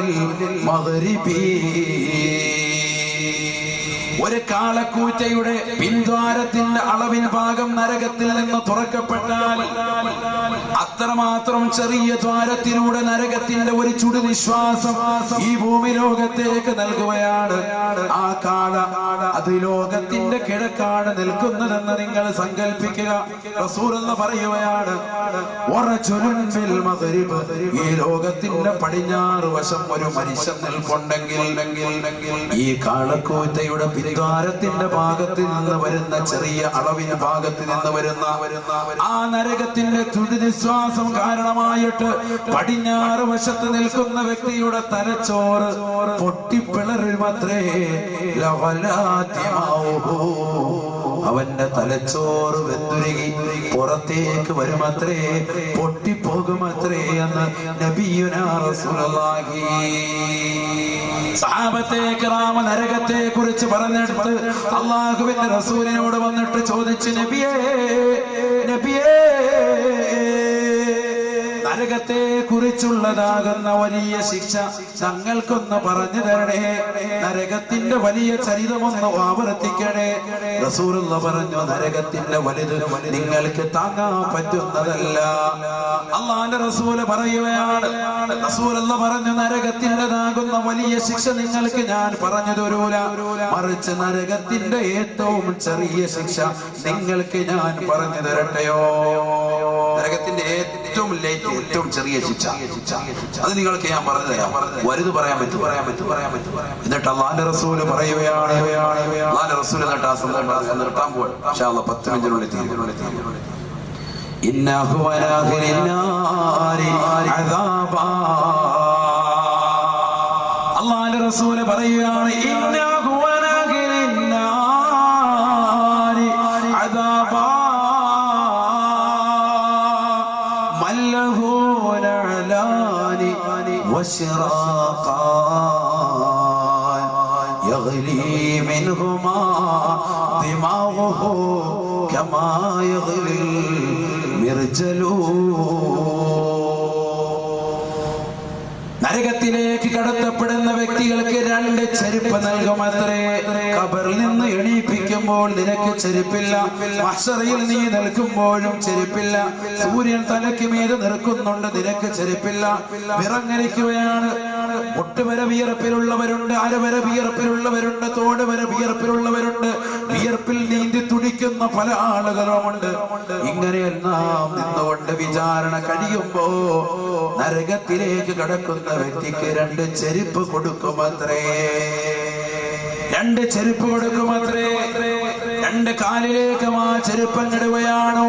المغربي ഒരു കാളക്കൂറ്റയുടെ പിൻദ്വാരത്തിന്റെ അളവിൻ ഭാഗം നരകത്തിൽ നിന്ന് തുറക്കപ്പെട്ടാൽ അത്രമാത്രം ചെറിയ ദ്വാരത്തിലൂടെ നരകത്തിന്റെ ഒരു ചുടു നിശ്വാസം ഈ ഭൂമി ലോകത്തേക്ക് നൽകുകയാണ് ആ കാള അത് ലോകത്തിന്റെ കിഴക്കാണ് നിൽക്കുന്നതെന്ന് നിങ്ങൾ സങ്കല്പിക്കുക റസൂൽ എന്ന് പറയുകയാണ് ഉറച്ചുരുൻ ഫിൽ മഗ്രിബ്. ഈ ലോകത്തിന്റെ പടിഞ്ഞാറ് വശം ഒരു മനുഷ്യൻ നിൽപ്പുണ്ടെങ്കിൽ ഈ കാളക്കൂറ്റയുടെ പിൻദ്വാരത്തിന്റെ ഭാഗത്ത് നിന്ന് വരുന്ന ചെറിയ അളവിന് ഭാഗത്ത് നിന്ന് വരുന്ന ആ നരകത്തിന്റെ ചുടുനിശ്വാസം കാരണമായിട്ട് പടിഞ്ഞാറ് വശത്ത് നിൽക്കുന്ന വ്യക്തിയുടെ തലച്ചോറ് പൊട്ടിപ്പിളരുമത്രേ ലവലാദ്യമാവൂ അവന്റെ തലച്ചോറ് വെന്തുരുകി പുറത്തേക്ക് വരുമത്രേ പൊട്ടിപ്പോകുമത്രേ എന്ന് നബിയുനാ റസൂലുള്ളാഹി സഹാബത്തെ കിറാമ നരകത്തെ കുറിച്ച് പറഞ്ഞെടുത്ത് അള്ളാഹുവിന്റെ റസൂലിനോട് വന്നിട്ട് ചോദിച്ചു നബിയേ നബിയേ നരകത്തെ കുറിച്ചുള്ളതാകുന്ന വലിയ ശിക്ഷ ഞങ്ങൾക്കൊന്ന് പറഞ്ഞു തരണേ നരകത്തിന്റെ വലിയ ചരിതമൊന്ന് ആവർത്തിക്കണേ റസൂലുള്ള പറഞ്ഞു നരകത്തിന്റെ വലുത് നിങ്ങൾക്ക് താങ്ങാൻ പറ്റുന്നതല്ല അള്ളാന്റെ റസൂല് പറയുകയാണ് റസൂലുള്ള പറഞ്ഞു നരകത്തിൻ്റെതാകുന്ന വലിയ ശിക്ഷ നിങ്ങൾക്ക് ഞാൻ പറഞ്ഞു തരൂല മറിച്ച് നരകത്തിന്റെ ഏറ്റവും ചെറിയ ശിക്ഷ നിങ്ങൾക്ക് ഞാൻ പറഞ്ഞു തരട്ടെയോ നരകത്തിന്റെ ഏറ്റവും ലേറ്റ് ഏറ്റവും ചെറിയ ശിക്ഷ അത് നിങ്ങൾക്ക് ഞാൻ പറഞ്ഞു തരാം വലുത് പറയാൻ പറ്റും പറയാൻ പറ്റും പറയാൻ പറ്റും എന്നിട്ട് അള്ളാന്റെ റസൂല് പറയുകയാണ് അള്ളാന്റെ റസൂല് എന്നിട്ട് ആ സന്ദർഭം നിർത്താൻ പോകും പക്ഷെ അള്ള പത്ത് മിനിറ്റിനുള്ളിൽ തീരുന്നുള്ളിൽ إن أهون أهل النار عذابا അള്ളാന്റെ റസൂല് പറയുകയാണ് ഇന്ന അഹ്വന അഹ്ലിൻ നാരി അദാബാ മല്ലഹു നഅലാനി വശിറാഖാൻ يغلي منهما دماغه كما يغلي المرجل നരകത്തിലേക്ക് കടത്തപ്പെടുന്ന വ്യക്തികൾക്ക് രണ്ട് ചെരുപ്പ് നൽകും അത്രേ കബറിൽ നിന്ന് എണീപ്പിക്കുമ്പോൾ നിനക്ക് ചെരുപ്പില്ല മഷറയിൽ നീ നിൽക്കുമ്പോഴും ചെരുപ്പില്ല സൂര്യൻ തലയ്ക്ക് മീത് നിൽക്കുന്നുണ്ട് നിനക്ക് ചെരുപ്പില്ല വിറങ്ങലിക്കുകയാണ് മുട്ടുവര വിയർപ്പിലുള്ളവരുണ്ട് അരവര വിയർപ്പിലുള്ളവരുണ്ട് തോട് വര വിയർപ്പിലുള്ളവരുണ്ട് വിയർപ്പിൽ നീന്തി തുടിക്കുന്ന പല ആളുകളുമുണ്ട് ഇങ്ങനെയെല്ലാം നിന്നുകൊണ്ട് വിചാരണ കഴിയുമ്പോ നരകത്തിലേക്ക് കടക്കുന്ന വ്യക്തിക്ക് രണ്ട് ചെരുപ്പ് കൊടുക്കുമത്രേ രണ്ട് ചെരുപ്പ് കൊടുക്കുമത്രേ രണ്ട് കാലിലേക്കും ആ ചെരുപ്പ് ഇടുകയാണ്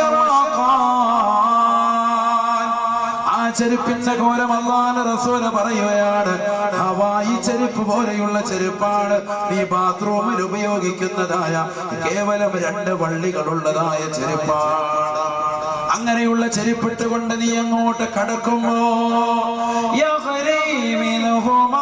ആ ചെരുപ്പിന്റെ കോലം അള്ളാന്റെ റസൂല പറയുകയാണ് ഹവായി ചെരുപ്പ് പോലെയുള്ള ചെരുപ്പാണ് നീ ബാത്റൂമിൽ ഉപയോഗിക്കുന്നതായ കേവലം രണ്ട് വള്ളികളുള്ളതായ ചെരുപ്പാണ് അങ്ങനെയുള്ള ചെരുപ്പിട്ടുകൊണ്ട് നീ അങ്ങോട്ട് കടക്കുമ്പോ യഹ്രീ മിൻഹുമാ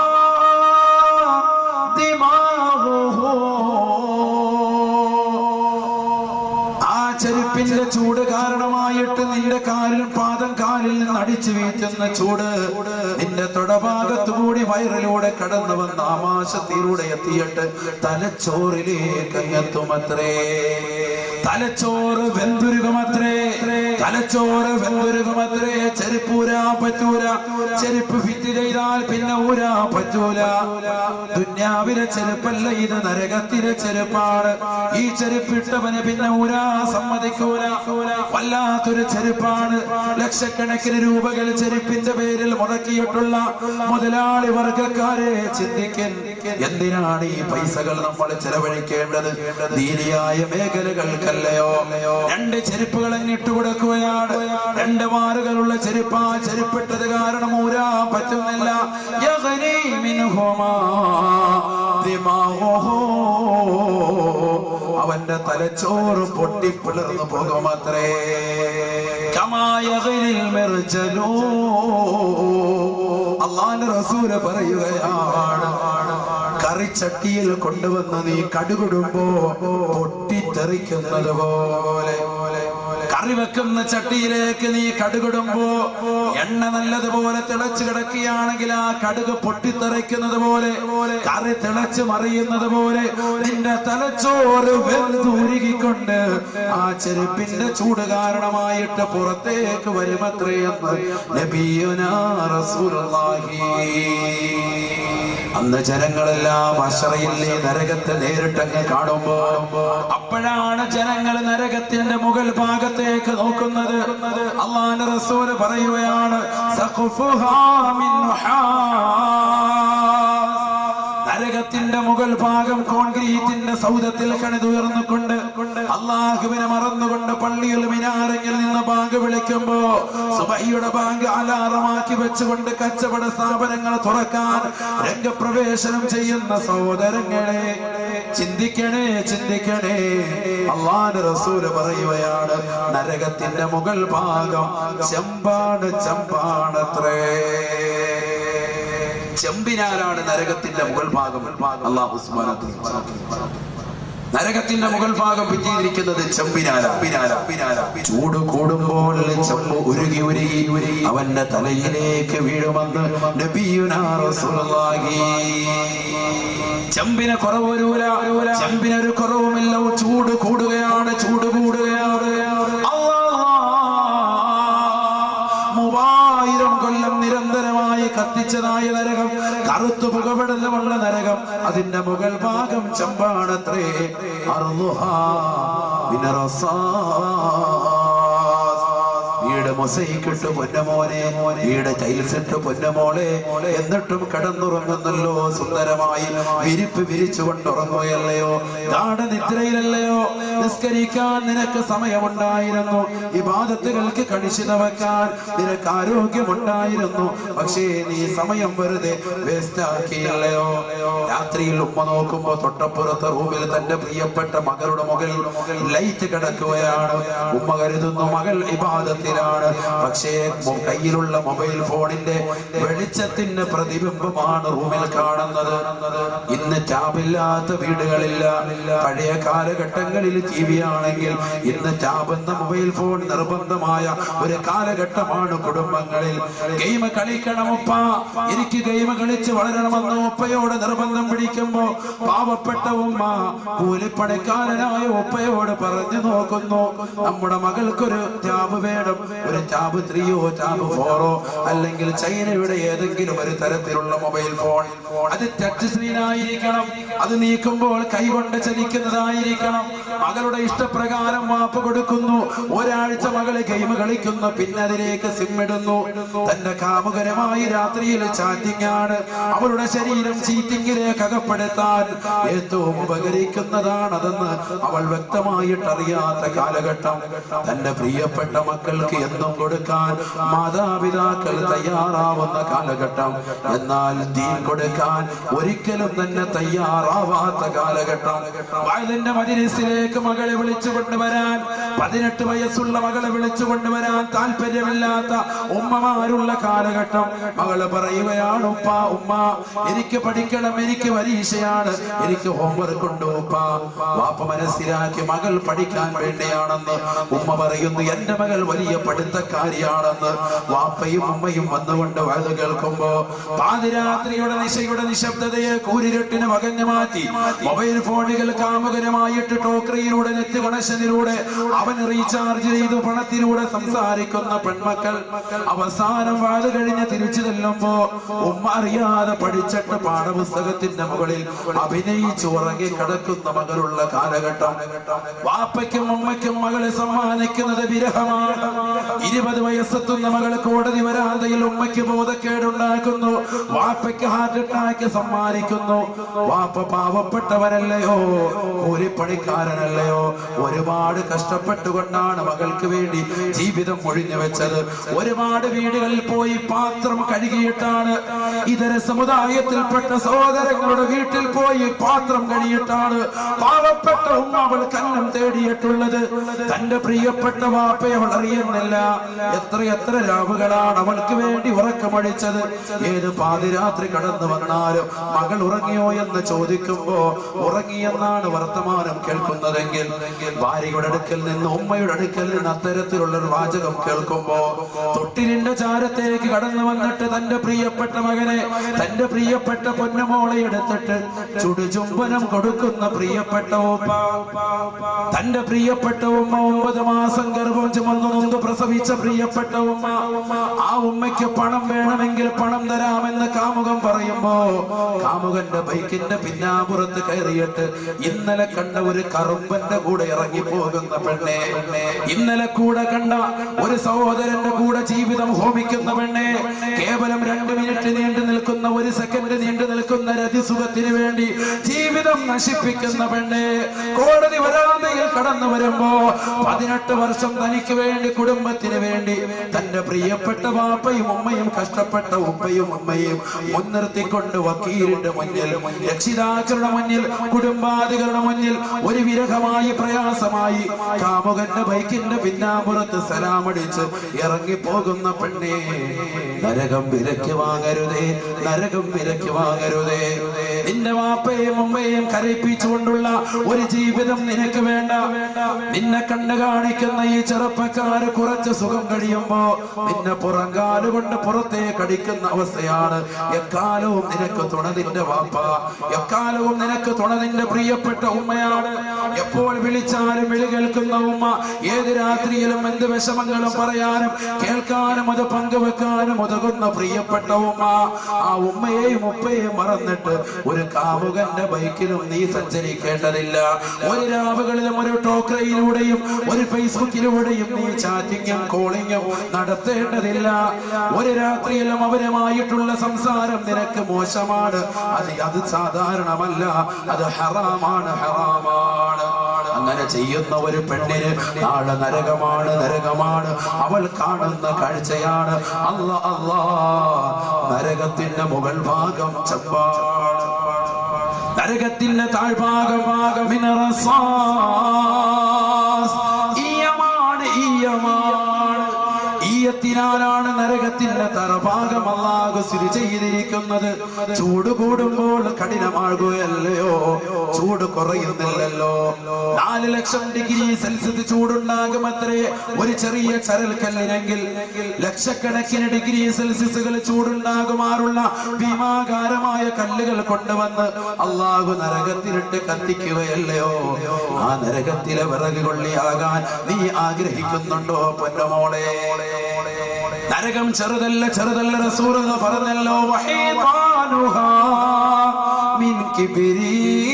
ദിമാഗുഹു. ആ ചെരുപ്പിന്റെ ചൂട് കാരണമായിട്ട് നിന്റെ കാലിൽ പാദം കാലിൽ നിന്ന് അടിച്ചു വീഴ്ത്തുന്ന ചൂട് നിന്റെ തൊടഭാഗത്തു കൂടി വയറിലൂടെ കടന്നു വന്ന ആമാശത്തിലൂടെ എത്തിയിട്ട് തലച്ചോറിലേക്ക് അങ്ങെത്തുമത്രേ തലച്ചോറ് വെന്തുരുകുമത്രേ തലച്ചോറ് വെന്തുരുകുമത്രേ ചെരുപ്പ് ഊരാ പറ്റൂല ചെരുപ്പ് ഫിറ്റ് ചെയ്താൽ പിന്നെ ഊരാ പറ്റൂല ദുന്യാവിലെ ചെരുപ്പല്ല ഇത് നരകത്തിലെ ചെരുപ്പാണ് ഈ ചെരുപ്പിട്ടവന് പിന്നെ ഊരാ സമ്മതിക്കൂല വല്ലാത്തൊരു ചെരുപ്പാണ് ലക്ഷക്കണക്കിന് രൂപകൾ ചെരുപ്പിന്റെ പേരിൽ മുടക്കിയിട്ടുള്ള മുതലാളി വർഗക്കാരെ ചിന്തിക്കൻ എന്തിനാണ് ഈ പൈസകൾ നമ്മൾ ചെലവഴിക്കേണ്ടത് ദീനിയായ മേഖലകൾക്കല്ലയോ രണ്ട് ചെരുപ്പുകൾ അങ്ങിട്ട് കൊടുക്കുകയാണ് രണ്ട് മാറുകളുള്ള ചെരുപ്പ് ആ ചെരുപ്പിട്ടത് കാരണം ഊരാ പറ്റുന്നില്ല യഗ്നി മിൻഹുമാ ദിമാഗുഹു. അവന്റെ തലച്ചോറ് പൊട്ടിപ്പിളർന്നു പോകുമത്രേ കമായകനിൽ മെർജലോ അള്ളാന്റെ റസൂല് പറയുകയാണ് കറിച്ചട്ടിയിൽ കൊണ്ടുവന്ന് നീ കടുകിടുമ്പോ പൊട്ടിത്തെറിക്കുന്നത് പോലെ കറി വെക്കുന്ന ചട്ടിയിലേക്ക് നീ കടുകിടുമ്പോ എണ്ണ നല്ലതുപോലെ തിളച്ചു കിടക്കുകയാണെങ്കിൽ ആ കടുക് പൊട്ടിത്തെറിക്കുന്നത് പോലെ കറി തിളച്ച് മറിയുന്നത് പോലെ നിന്റെ തലച്ചോറ് വെന്തുരുകിക്കൊണ്ട് ആ ചെരുപ്പിന്റെ ചൂട് കാരണമായിട്ട് പുറത്തേക്ക് വരുമത്രയെന്ന് നബിയുനാ റസൂലുള്ളാഹി അന്ന് ജനങ്ങളെല്ലാം അശ്രയില്ലേ നരകത്തെ നേരിട്ടങ്ങ് കാണുമ്പോ അപ്പോഴാണ് ജനങ്ങൾ നരകത്തിന്റെ മുകൾ ഭാഗത്തേക്ക് നോക്കുന്നത് അള്ളാന്റെ റസൂല് പറയുകയാണ് സഖഫുഹാ മിൻ നുഹാസ്. നരകത്തിന്റെ മുകൾ ഭാഗം കോൺക്രീറ്റിന്റെ സൗദത്തിൽ കണിതുയർന്നുകൊണ്ട് അള്ളാഹുവിനെ മറന്നുകൊണ്ട് പള്ളിയിൽ മിനാരങ്ങിൽ നിന്ന് ബാങ്ക് വിളിക്കുമ്പോ സുബൈയുടെ ബാങ്ക് അലാറമാക്കി വെച്ചുകൊണ്ട് കച്ചവട സ്ഥാപനങ്ങൾ തുറക്കാൻ രംഗപ്രവേശനം ചെയ്യുന്ന സഹോദരങ്ങളെ ചിന്തിക്കണേ ചിന്തിക്കണേ അള്ളാന്റെ റസൂല് പറയുകയാണ് നരകത്തിന്റെ മുകൾ ഭാഗം ചെമ്പാണ് ചെമ്പാണത്രേ ചെമ്പിനാലാണ് നരകത്തിന്റെ മുകൾ ഭാഗം അള്ളാഹു സുബ്ഹാനഹു വ തആല. നരകത്തിന്റെ മുകൾ ഭാഗം പിറ്റിയിരിക്കുന്നത് ചെമ്പിനാല പിനാല പിനാല ചൂട് കൂടുമ്പോൾ ചെമ്പ് ഉരുകി ഉരുകി ഉരുകി അവന്റെ തലയിലേക്ക് വീഴുമെന്ന് നബിയുനാ റസൂലുള്ളാഹി ചെമ്പിന് കുറവ് വരൂല ചെമ്പിനൊരു കുറവുമില്ല ചൂട് കൂടുകയാണ് ചൂട് കൂടുകയാണ് അല്ലാഹ് മൂവായിരം കൊല്ലം നിരന്തരമായി കത്തിച്ചതായ നരകം കറുത്തു പുകപടലമുള്ള നരകം അതിന്റെ മുകൾ ഭാഗം ചെമ്പാണത്രേ അർളുഹാ മിനറസാസ്. വീട് വീട് മൊസൈക്ക് ഇട്ട് പൊന്നമോനെ വീട് ടൈൽസ് ഇട്ട് പൊന്നമോളെ എന്നിട്ടും കിടന്നുറങ്ങുന്നല്ലോ സുന്ദരമായി വിരിപ്പ് വിരിച്ചുകൊണ്ട് ഉറങ്ങുകയല്ലയോ ഗാഠനിദ്രയിലല്ലയോ നിസ്കരിക്കാൻ നിനക്ക് സമയമുണ്ടായിരുന്നു ഇബാദത്തുകൾക്ക് കണിശിത വെക്കാൻ നിനക്ക് ആരോഗ്യമുണ്ടായിരുന്നു പക്ഷേ നീ സമയം വെറുതെ വേസ്റ്റ് ആക്കിയല്ലയോ രാത്രിയിൽ ഉമ്മ നോക്കുമ്പോ തൊട്ടപ്പുറത്തെ റൂമിൽ തന്റെ പ്രിയപ്പെട്ട മകളുടെ മുകളിൽ ലൈറ്റ് കിടക്കുകയാണ് ഉമ്മ കരുതുന്നു മകൾ ഇബാദത്തിലാണ് പക്ഷേ മൊ- കയ്യിലുള്ള മൊബൈൽ ഫോണിന്റെ വെളിച്ചത്തിന്റെ പ്രതിബിംബമാണ് റൂമിൽ കാണുന്നത് ഇന്ന് ടാബില്ലാത്ത വീടുകളില്ല പഴയ കാലഘട്ടങ്ങളിൽ ടി വി ആണെങ്കിൽ ഇന്ന് ടാബ് എന്ന മൊബൈൽ ഫോൺ നിർബന്ധമായ ഒരു കാലഘട്ടമാണ് കുടുംബങ്ങളിൽ ഗെയിം കളിക്കണം ഉപ്പ എനിക്ക് ഗെയിം കളിച്ച് വളരണമെന്ന് ഉപ്പയോട് നിർബന്ധം പിടിക്കുമ്പോ പാവപ്പെട്ട ഉമ്മ കൂലിപ്പണിക്കാരനായ ഉപ്പയോട് പറഞ്ഞു നോക്കുന്നു നമ്മുടെ മകൾക്കൊരു ടാബ് വേണം ഒരു ടാബ് ത്രീയോ ടാബ് ഫോറോ അല്ലെങ്കിൽ ചൈനയുടെ ഏതെങ്കിലും ഒരു തരത്തിലുള്ള മൊബൈൽ ഫോൺ അത് ടച്ച് സ്ക്രീൻ ആയിരിക്കണം അത് നീക്കുമ്പോൾ കൈകൊണ്ട് ചലിക്കുന്നതായിരിക്കണം മകളുടെ ഇഷ്ടപ്രകാരം മാപ്പ് കൊടുക്കുന്നു ഒരാഴ്ച മകള് ഗെയിം കളിക്കുന്നു പിന്നെ അതിലേക്ക് സിം ഇടുന്നു തന്റെ കാമുകരമായി രാത്രിയിൽ ചാറ്റിംഗ് ആണ് അവളുടെ ശരീരം ചീറ്റിംഗിലേക്ക് അകപ്പെടുത്താൻ ഏറ്റവും ഉപകരിക്കുന്നതാണ് അതെന്ന് അവൾ വ്യക്തമായിട്ട് അറിയാത്ത കാലഘട്ടം തന്റെ പ്രിയപ്പെട്ട മക്കൾക്ക് എന്നും കൊടുക്കാൻ മാതാപിതാക്കൾ തയ്യാറാവുന്ന കാലഘട്ടം എന്നാൽ ദീൻ കൊടുക്കാൻ ഒരിക്കലും തന്നെ തയ്യാറാവാത്ത കാലഘട്ടം വയലിന്റെ മജിലിസിലേക്ക് മകളെ വിളിച്ചു കൊണ്ടുവരാൻ പതിനെട്ട് വയസ്സുള്ള മകളെ വിളിച്ചു കൊണ്ടുവരാൻ താല്പര്യമില്ലാത്ത ഉമ്മമാരുള്ള കാലഘട്ടം മകള് പറയുകയാണ് ഉപ്പ ഉമ്മ എനിക്ക് പഠിക്കണം എനിക്ക് പരീക്ഷയാണ് എനിക്ക് ഹോംവർക്ക് ഉണ്ട് ഉപ്പ വാപ്പ മനസ്സിലാക്കി മകൾ പഠിക്കാൻ വേണ്ടിയാണെന്ന് ഉമ്മ പറയുന്നു എന്റെ മകൾ വലിയ പഠിത്തക്കാരിയാണെന്ന് വാപ്പയും ഉമ്മയും വന്നുകൊണ്ട് വയത് കേൾക്കുമ്പോ പാതിരാത്രിയുടെ നിശയുടെ നിശബ്ദതയെ കൂരിരട്ടിന് വകഞ്ഞു മാറ്റി മൊബൈൽ ഫോണുകൾ കാമുകനുമായിട്ട് ടോക്രിയിലൂടെ നെറ്റ് കണക്ഷനിലൂടെ അവൻ റീചാർജ് ചെയ്തു പണത്തിലൂടെ സംസാരിക്കുന്ന പെൺമക്കൾ അവസാനം വാത് കഴിഞ്ഞ് തിരിച്ചു ചെല്ലുമ്പോ ഉമ്മ അറിയാതെ പഠിച്ചിട്ട് പാഠപുസ്തകത്തിന്റെ മുകളിൽ അഭിനയിച്ചു ഉറങ്ങി കിടക്കുന്ന മകളുള്ള കാലഘട്ടം വാപ്പയ്ക്കും ഉമ്മയ്ക്കും മകളെ സമ്മാനിക്കുന്നത് വിരഹമാണ് ഇരുപത് വയസ്സെത്തുന്ന മകള് കോടതി വരാന്തയിൽ ഉമ്മയ്ക്ക് ബോധക്കേടുണ്ടാക്കുന്നു വാപ്പയ്ക്ക് ഹാർട്ട് അറ്റാക്ക് സമ്മാനിക്കുന്നു വാപ്പ പാവപ്പെട്ടവരല്ലയോ കൂലിപ്പണിക്കാരനല്ലയോ ഒരുപാട് കഷ്ടപ്പെട്ടുകൊണ്ടാണ് മകൾക്ക് വേണ്ടി ജീവിതം ഒഴിഞ്ഞു വെച്ചത് ഒരുപാട് വീടുകളിൽ പോയി പാത്രം കഴുകിയിട്ടാണ് ഇതര സമുദായത്തിൽപ്പെട്ട സഹോദരങ്ങളുടെ വീട്ടിൽ പോയി പാത്രം കഴുകിയിട്ടാണ് പാവപ്പെട്ട ഉമ്മ അവൾ കന്നം തേടിയിട്ടുള്ളത് തന്റെ പ്രിയപ്പെട്ട വാപ്പയെ അവൾ അറിയുന്നില്ല എത്ര എത്ര രാവുകളാണ് അവൾക്ക് വേണ്ടി ഉറക്കമടിച്ചത് ഏത് പാതിരാത്രി കടന്നു വന്നാലും മകൾ ഉറങ്ങിയോ എന്ന് ചോദിക്കുമ്പോ ഉറങ്ങിയെന്നാണ് വർത്തമാനം കേൾക്കുന്നതെങ്കിൽ ഭാര്യയുടെ അടുക്കൽ നിന്ന് ഉമ്മയുടെ അടുക്കൽ നിന്ന് അത്തരത്തിലുള്ള ഒരു വാചകം കേൾക്കുമ്പോ തൊട്ടിലിന്റെ ചാരത്തേക്ക് കടന്നു വന്നിട്ട് തന്റെ പ്രിയപ്പെട്ട മകനെ തന്റെ പ്രിയപ്പെട്ട പൊന്നമോളെ എടുത്തിട്ട് ചുടുചുംബനം കൊടുക്കുന്ന പ്രിയപ്പെട്ട ഉമ്മ തന്റെ പ്രിയപ്പെട്ട ഉമ്മ ഒമ്പത് മാസം ഗർഭം ചുമന്നു നൊന്ത് പ്രസവിച്ച പ്രിയപ്പെട്ട ഉമ്മ ആ ഉമ്മയ്ക്ക് പണം വേണമെങ്കിൽ പണം തരാമെന്ന് കാമുകൻ പറയുമ്പോ കാമുകന്റെ ബൈക്കിന്റെ പിന്നാപുറത്ത് കയറിയിട്ട് ഇന്നലെ കണ്ട ഒരു കറുമ്പന്റെ കൂടെ ഇറങ്ങി പോകുന്ന പെണ്ണെ ഇന്നലെ കൂടെ കണ്ട ഒരു സഹോദരന്റെ കൂടെ ജീവിതം ഹോമിക്കുന്ന പെണ്ണെ കേവലം രണ്ട് മിനിറ്റ് നീണ്ടു നിൽക്കുന്ന ഒരു സെക്കൻഡ് നീണ്ടു നിൽക്കുന്ന രതിസുഖത്തിന് വേണ്ടി ജീവിതം നശിപ്പിക്കുന്ന പെണ്ണെ കോടതി വരാന്തയിൽ കടന്നു വരുമ്പോ പതിനെട്ട് വർഷം തനിക്ക് വേണ്ടി കുടുംബത്തിന് വേണ്ടി തന്റെ പ്രിയപ്പെട്ട വാപ്പയും ഉമ്മയും കഷ്ടപ്പെട്ട ഉപ്പയും ഉമ്മയും മുൻനിർത്തിക്കൊണ്ട് വക്കീലിന്റെ മുന്നിൽ രക്ഷിതാക്കളുടെ മുന്നിൽ കുടുംബാദികളുടെ മുന്നിൽ ഒരു വിരഹമായി പ്രയാസമായി കാമുകന്റെ ബൈക്കിന്റെ പിന്നാമ്പുറത്ത് സലാമടിച്ച് ഇറങ്ങിപ്പോകുന്ന പെണ്ണേ നരകം വിലക്ക് വാങ്ങരുതേ നരകം വിലക്ക് വാങ്ങരുതേ നിന്റെ വാപ്പയും ഉമ്മയും കരയിപ്പിച്ചുകൊണ്ടുള്ള ഒരു ജീവിതം നിനക്ക് വേണ്ട നിന്നെ കണ്ടു കാണിക്കുന്ന ഈ ചെറുപ്പക്കാര് കുറച്ച് സുഖം കഴിയുമ്പോ നിന്നെ പുറങ്കാലുകൊണ്ട് പുറത്തേക്ക് അടിക്കുന്ന അവസ്ഥയാണ് എക്കാലവും നിനക്ക് തുണ നിന്റെ വാപ്പ എക്കാലവും നിനക്ക് തുണ നിന്റെ പ്രിയപ്പെട്ട ഉമ്മയാണ് എപ്പോൾ വിളിച്ചാലും വിളി കേൾക്കുന്ന ഉമ്മ ഏത് രാത്രിയിലും എന്ത് വിഷമങ്ങളും പറയാനും കേൾക്കാനും അത് പങ്കുവെക്കാനും ഉതകുന്ന പ്രിയപ്പെട്ട ഉമ്മ ആ ഉമ്മയെയും ഉപ്പയെയും മറന്നിട്ട് ഒരു ഒരു കാമുകന്റെ ബൈക്കിലും നീ സഞ്ചരിക്കേണ്ടതില്ല ഒരു രാവുകളിലും ഒരു ടോക്രയിലൂടെയും ഒരു ഫേസ്ബുക്കിലൂടെയും നീ ചാറ്റിങ്ങും കോളിങ്ങും നടത്തേണ്ടതില്ല ഒരു രാത്രിയിലും അവരുമായിട്ടുള്ള സംസാരം നിനക്ക് മോശമാണ് അത് അത് സാധാരണമല്ല അത് ഹറാമാണ് ഹറാമാണ് അങ്ങനെ ചെയ്യുന്ന ഒരു പെണ്ണിന് നാളെ നരകമാണ് നരകമാണ് അവൾ കാണുന്ന കാഴ്ചയാണ് അല്ല അല്ലാ നരകത്തിന്റെ മുകൾ ഭാഗം ചെമ്പാണ് നരകത്തിന്റെ താഴ്ഭാഗം ഭാഗം ഈയമാണ് ഈയമാണ് ഈയത്തിനാലാണ് നരകത്തിന്റെ തറഭാഗം അല്ലാഹു സ്ഥിതി ചെയ്തിരിക്കുന്നത് ചൂട് കൂടുമ്പോൾ കഠിനമാകുകയല്ലയോ ചൂട് കുറയുന്നില്ലല്ലോ നാല് ലക്ഷം ഡിഗ്രി സെൽഷ്യസ് ചൂടുണ്ടാകുമത്രേ ഒരു ചെറിയ ചരൽക്കല്ലിനെങ്കിൽ ലക്ഷക്കണക്കിന് ഡിഗ്രി സെൽഷ്യസുകൾ ചൂടുണ്ടാകുമാറുള്ള ഭീമാകാരമായ കല്ലുകൾ കൊണ്ടുവന്ന് അള്ളാഹു നരകത്തിലിട്ട് കത്തിക്കുകയല്ലയോ ആ നരകത്തിലെ വിറക് കൊള്ളിയാകാൻ നീ ആഗ്രഹിക്കുന്നുണ്ടോ പൊന്നമോളെ നരകം ചെറുതല്ല ചെറുതല്ല റസൂൽ എന്ന് പറഞ്ഞല്ലോ വഹീതാനുഹാ മിൻ കിബിരീ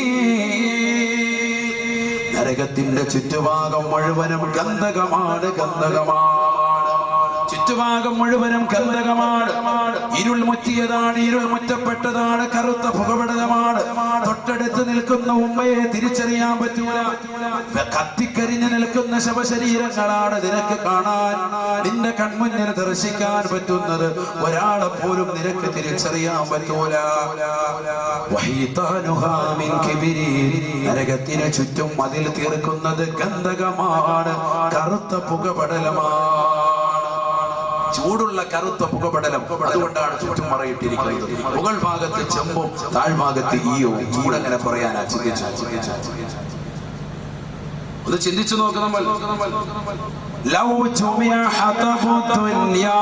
നരകത്തിന്റെ ചുറ്റുഭാഗം മുഴുവനും ഗന്ധകമാണ് ഗന്ധകമാണ് ചുറ്റുഭാഗം മുഴുവനും ഗന്ധകമാണ് ഇരുൾ മുറ്റിയതാണ് ഇരുൾ മുറ്റപ്പെട്ടതാണ് കറുത്ത പുകപടലമാണ് തൊട്ടടുത്ത് നിൽക്കുന്ന ഉമ്മയെ തിരിച്ചറിയാൻ പറ്റൂല കത്തിക്കരിഞ്ഞു നിൽക്കുന്ന ശവശരീരങ്ങളാണ് നിനക്ക് കാണാൻ നിന്റെ കൺമുന്നിൽ ദർശിക്കാൻ പറ്റുന്നത് ഒരാളെ പോലും നിനക്ക് തിരിച്ചറിയാൻ പറ്റൂല വഹീതാനുഹാ മിൻ കിബിരി. നരകത്തിന് ചുറ്റും മതിൽ തീർക്കുന്നത് ഗന്ധകമാണ് കറുത്ത പുകപടലമാണ് ചൂടുള്ള കറുത്ത പുകപടലം അതുകൊണ്ടാണ് ചുറ്റും മറയിട്ടിരിക്കുന്നത് മുകൾ ഭാഗത്ത് ചെമ്പും താഴ്ഭാഗത്ത് ഈയവും ചൂടങ്ങനെ പറയാനാ ചിന്തിച്ചു ചിന്തിച്ചു ഒന്ന് ചിന്തിച്ചു നോക്ക് നമ്മൾ ലൗ ജുമിഅ ഹതബു ദുനിയാ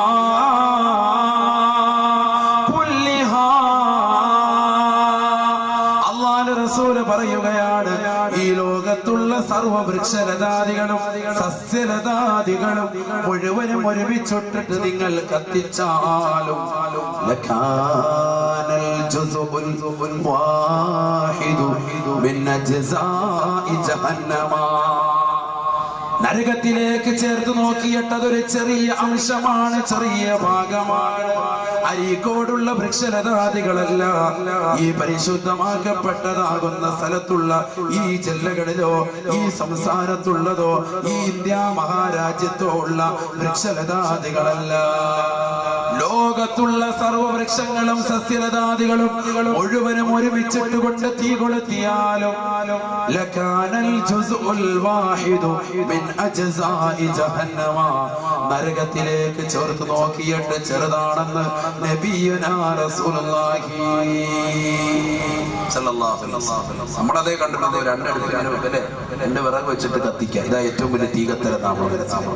കുല്ലിഹാ അള്ളാഹുവിന്റെ റസൂല് പറയുകയാണ് ഈ ലോകത്തുള്ള സർവ വൃക്ഷലതാദികളും സസ്യലതാദികളും മുഴുവനും ഒരുമിച്ചിട്ടിട്ട് നിങ്ങൾ കത്തിച്ചാലും ലക്കാനൽ ജുസുഉൽ വാഹിദു മിൻ അജ്സാഇ ജഹന്നമാ നരകത്തിലേക്ക് ചേർത്ത് നോക്കിയിട്ട് അതൊരു ചെറിയ അംശമാണ് ചെറിയ ഭാഗമാണ് അരീക്കോടുള്ള വൃക്ഷലതാദികളല്ല ഈ പരിശുദ്ധമാക്കപ്പെട്ടതാകുന്ന സ്ഥലത്തുള്ള ഈ ജില്ലകളിലോ ഈ സംസ്ഥാനത്തുള്ളതോ ഈ ഇന്ത്യ മഹാരാജ്യത്തോ ഉള്ള വൃക്ഷലതാദികളല്ല ലോകത്തുള്ള സർവവൃക്ഷങ്ങളും സസ്യലതാദികളും മുഴുവനും ഒരുമിച്ചിട്ട് കൊണ്ട് തീ കൊളുത്തിയാലും ലകാനൽ ജുസ്ഉൽ വാഹിദു മിൻ അജ്സാഇ ജഹന്നമ നരകത്തിലേക്ക് ചേർത്ത് നോക്കിയിട്ട് ചെറുതാണെന്ന് നബിയുനാ റസൂലുള്ളാഹി സല്ലല്ലാഹു അലൈഹി വസല്ലം നമ്മളതേ കണ്ടിട്ടുണ്ട് രണ്ടെടുത്ത് ഞാൻ അല്ലേ രണ്ട് വിറക് വെച്ചിട്ട് കത്തിക്കുക ഇതാ ഏറ്റവും വലിയ തീകത്തര നാമം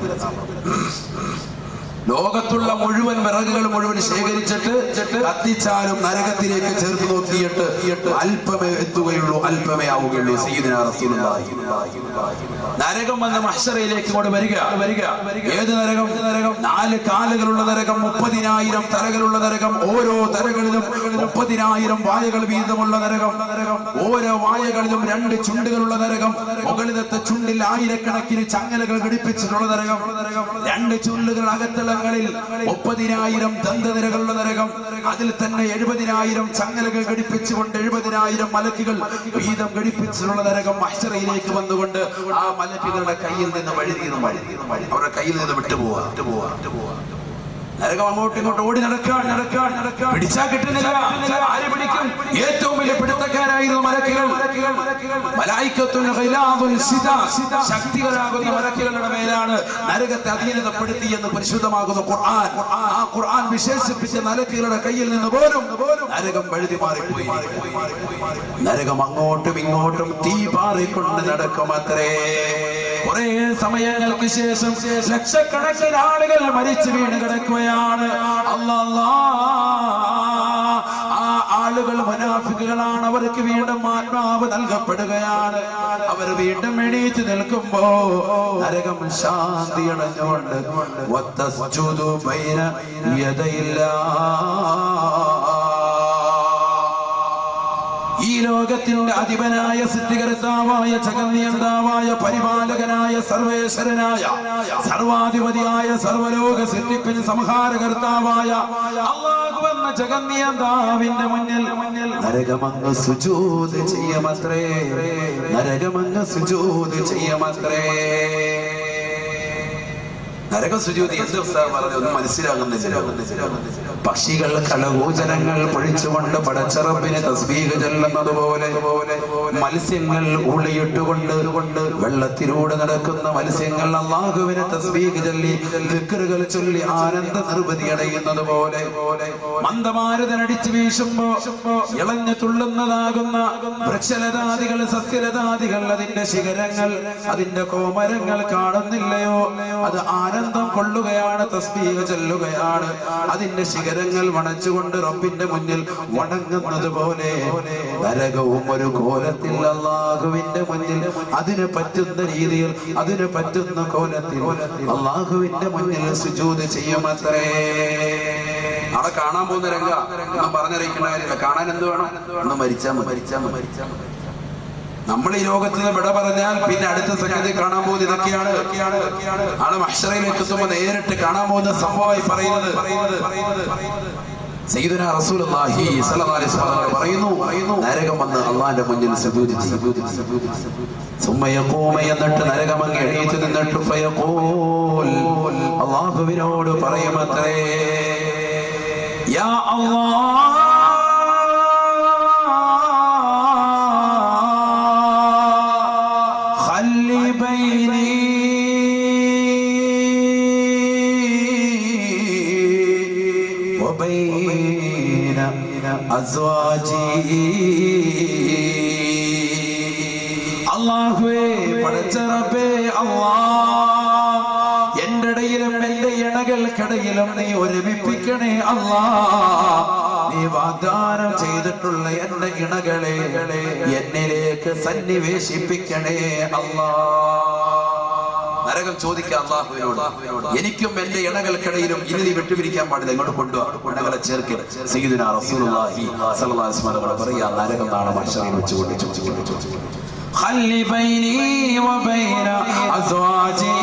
ലോകത്തുള്ള മുഴുവൻ വിറകുകൾ മുഴുവൻ ശേഖരിച്ചിട്ട് കത്തിച്ചാലും നരകത്തിലേക്ക് ചേർത്ത് നോക്കിയിട്ട് അല്പമേ എത്തുകയുള്ളൂ അല്പമേ ആവുകയുള്ളൂ സയ്യിദുനാ റസൂലുള്ളാഹി നരകം വന്ന മഹ്ശറയിലേക്ക് കൊണ്ട് വരിക വരിക ഏത് നരകം നരകം നാല് കാലുകളുള്ള നരകം മുപ്പതിനായിരം തലകളുള്ള നരകം ഓരോ തലകളിലും മുപ്പതിനായിരം വായകൾ വീതമുള്ള നരകം നരകം ഓരോ വായകളിലും രണ്ട് ചുണ്ടുകളുള്ള നരകം മുകളിലത്തെ ചുണ്ടിൽ ആയിരക്കണക്കിന് ചങ്ങലകൾ ഘടിപ്പിച്ചിട്ടുള്ള നരകം രണ്ട് ചുണ്ടുകൾ അകത്തളങ്ങളിൽ മുപ്പതിനായിരം ദന്തനിരകളുള്ള നരകം അതിൽ തന്നെ എഴുപതിനായിരം ചങ്ങലകൾ ഘടിപ്പിച്ചുകൊണ്ട് എഴുപതിനായിരം മലക്കുകൾ വീതം ഘടിപ്പിച്ചിട്ടുള്ള നരകം മഹ്ശറയിലേക്ക് വന്നുകൊണ്ട് ആ മലക്കുകളുടെ കയ്യിൽ നിന്ന് വഴി നിന്ന് വഴി അവരുടെ കയ്യിൽ നിന്ന് വിട്ടുപോവാ വിട്ടുപോവാ വിട്ടുപോവാ നരകം അങ്ങോട്ടും ഇങ്ങോട്ടും ഓടി നടക്കാൻ നടക്കാൻ നടക്കാൻ പിടിച്ചാ കിട്ടുന്നില്ല ആര് പിടിക്കും ഏറ്റവും വലിയ പിടുത്തക്കാരായിരുന്നു മലക്കുകൾ മലായിക്കത്തുൽ ഖിലാദുൽ സിദ ശക്തികളാകുന്ന മലക്കുകളുടെ മേലാണ് നരകത്തെ അധീനതപ്പെടുത്തി എന്ന് പരിശുദ്ധമാകുന്ന ഖുർആൻ ആ ഖുർആൻ വിശേഷിപ്പിച്ച മലക്കുകളുടെ കയ്യിൽ നിന്ന് പോലും നരകം വഴുതി മാറിപ്പോയി നരകം അങ്ങോട്ടും ഇങ്ങോട്ടും തീ പാറിക്കൊണ്ട് നടക്കുമത്രേ കുറെ സമയങ്ങൾക്ക് ശേഷം ലക്ഷക്കണക്കിന് ആളുകൾ മരിച്ചു വീണ് കിടക്കുകയാണ് അല്ലാ ആ ആളുകൾ മുനാഫിക്കുകളാണ് അവർക്ക് വീണ്ടും ആത്മാവ് നൽകപ്പെടുകയാണ് അവർ വീണ്ടും എണീറ്റ് നിൽക്കുമ്പോ നരകം ശാന്തി അടഞ്ഞുകൊണ്ട് വത്തസ്ജുദു ബൈന യദയില്ലാ ലോകത്തിന്റെ അധിപനായ സിദ്ധികർത്താവായ ജഗന്നിയന്താവായ പരിപാലകനായ സർവേശ്വരനായ സർവാധിപതിയായ സർവലോക സിദ്ധിപ്പിന് സംഹാരകർത്താവായ അള്ളാഹു എന്ന ജഗന്നിയന്താവിന്റെ മുന്നിൽ മുന്നിൽ നരകമങ്ങ് സുജൂത് ചെയ്യമത്രേ നരകമങ്ങ് സുജൂത് ചെയ്യമത്രേ നരക സുജൂതി എന്ത് ഉസ്താദ് പറഞ്ഞു ഒന്നും മനസ്സിലാകുന്നില്ല പക്ഷികൾ കളകൂചനങ്ങൾ പൊഴിച്ചുകൊണ്ട് പടച്ചറപ്പിന് തസ്ബീഹ് ചെല്ലുന്നത് പോലെ മത്സ്യങ്ങൾ ഉള്ളിയിട്ടുകൊണ്ട് കൊണ്ട് വെള്ളത്തിലൂടെ നടക്കുന്ന മത്സ്യങ്ങൾ അള്ളാഹുവിനെ തസ്ബീഹ് ചൊല്ലി ദിക്റുകൾ ചൊല്ലി ആനന്ദ നിർവൃതി അടയുന്നത് പോലെ മന്ദമാരുതനടിച്ചു വീശുമ്പോ ഇളഞ്ഞു തുള്ളുന്നതാകുന്ന വൃക്ഷലതാദികൾ സസ്യലതാദികൾ അതിന്റെ ശിഖരങ്ങൾ അതിന്റെ കോമരങ്ങൾ കാണുന്നില്ലയോ അത് ആനന്ദം കൊള്ളുകയാണ് തസ്ബീഹ് ചെല്ലുകയാണ് അതിന്റെ ശിഖരങ്ങൾ വണച്ചുകൊണ്ട് റബ്ബിന്റെ മുന്നിൽ വണങ്ങുന്നത് പോലെ നരകവും ഒരു കോലത്തിൽ അള്ളാഹുവിന്റെ മുന്നിൽ അതിന് പറ്റുന്ന രീതിയിൽ അതിന് പറ്റുന്ന കോലത്തിൽ അള്ളാഹുവിന്റെ മുന്നിൽ സുജൂത് ചെയ്യുമത്രേ അവിടെ കാണാൻ പോകുന്ന രംഗ ഒന്നും പറഞ്ഞറിയിക്കേണ്ട കാര്യമില്ല കാണാൻ എന്ത് വേണം ഒന്ന് മരിച്ചാൽ മതി മരിച്ചാൽ മതി മരിച്ചാൽ മതി നമ്മൾ ഈ ലോകത്ത് നിന്ന് വിട പറഞ്ഞാൽ പിന്നെ അടുത്ത സംഗതി കാണാൻ പോകുന്നത് ഇതൊക്കെയാണ് ആള് മഷറയിലേക്ക് എത്തുമ്പോൾ നേരിട്ട് കാണാൻ പോകുന്ന സംഭവമായി പറയുന്നത് സയ്യിദുനാ റസൂലുള്ളാഹി സ്വല്ലല്ലാഹു അലൈഹി വസല്ലം പറയുന്നു പറയുന്നു നരകം വന്ന് അള്ളാഹിന്റെ മുന്നിൽ സുജൂദ് ചെയ്യും ثم يقوم എന്നിട്ട് നരകം അങ്ങ് എഴുന്നേറ്റ് നിന്നിട്ട് ഫയഖൂൽ അള്ളാഹുവിനോട് പറയുമത്രേ യാ അല്ലാഹ് خلي بيني وبين أزواجي അള്ളാഹുവേ പടച്ചറബേ അള്ളാ എന്റെ ഇടയിലും എന്റെ ഇണകൾക്കിടയിലും നീ ഒരുമിപ്പിക്കണേ അള്ളാ നീ വാഗ്ദാനം ചെയ്തിട്ടുള്ള എന്റെ ഇണകളെ എന്നിലേക്ക് സന്നിവേശിപ്പിക്കണേ അള്ളാ നരകം ചോദിക്കാം അള്ളാഹുവിനോട് എനിക്കും എന്റെ ഇണകൾക്കിടയിലും ഇനി നീ വിട്ടുപിരിക്കാൻ പാടില്ല ഇങ്ങോട്ട് കൊണ്ടുപോകാം ഇണകളെ ചേർക്കൽ സയ്യിദുനാ റസൂലുള്ളാഹി സ്വല്ലല്ലാഹു അലൈഹി വസല്ലം പറയാ നരകം നാളെ മനുഷ്യനെ വെച്ചുകൊണ്ട് ചോദിച്ചുകൊണ്ട് ചോദിച്ചുകൊണ്ട് خلي بيني وبين أزواجي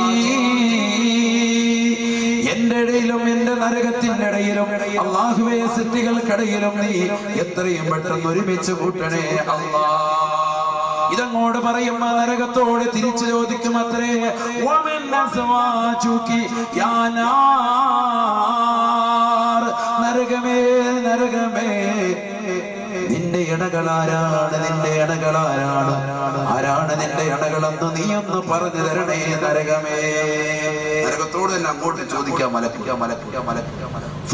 എന്റെ ഇടയിലും എന്റെ നരകത്തിന്റെ ഇടയിലും അള്ളാഹുവേ സിദ്ധികൾക്കിടയിലും നീ എത്രയും പെട്ടെന്ന് ഒരുമിച്ച് കൂട്ടണേ അള്ളാ ഇതങ്ങോട് പറയുമ്പോ നരകത്തോട് തിരിച്ചു ചോദിക്കും അത്രേ "വമൻ അസ്വാജുകി യാ നാർ?" നരകമേ നരകമേ നിന്റെ ഇണകളാരാണ് നിന്റെ ഇണകളാരാണ് ആരാണ് നിന്റെ ഇണകളെന്ന് നീ ഒന്ന് പറഞ്ഞു തരണേ നരകമേ നരകത്തോട് തന്നെ അങ്ങോട്ട് ചോദിക്കാം മലക്കുക മലക്കുക മലക്കുക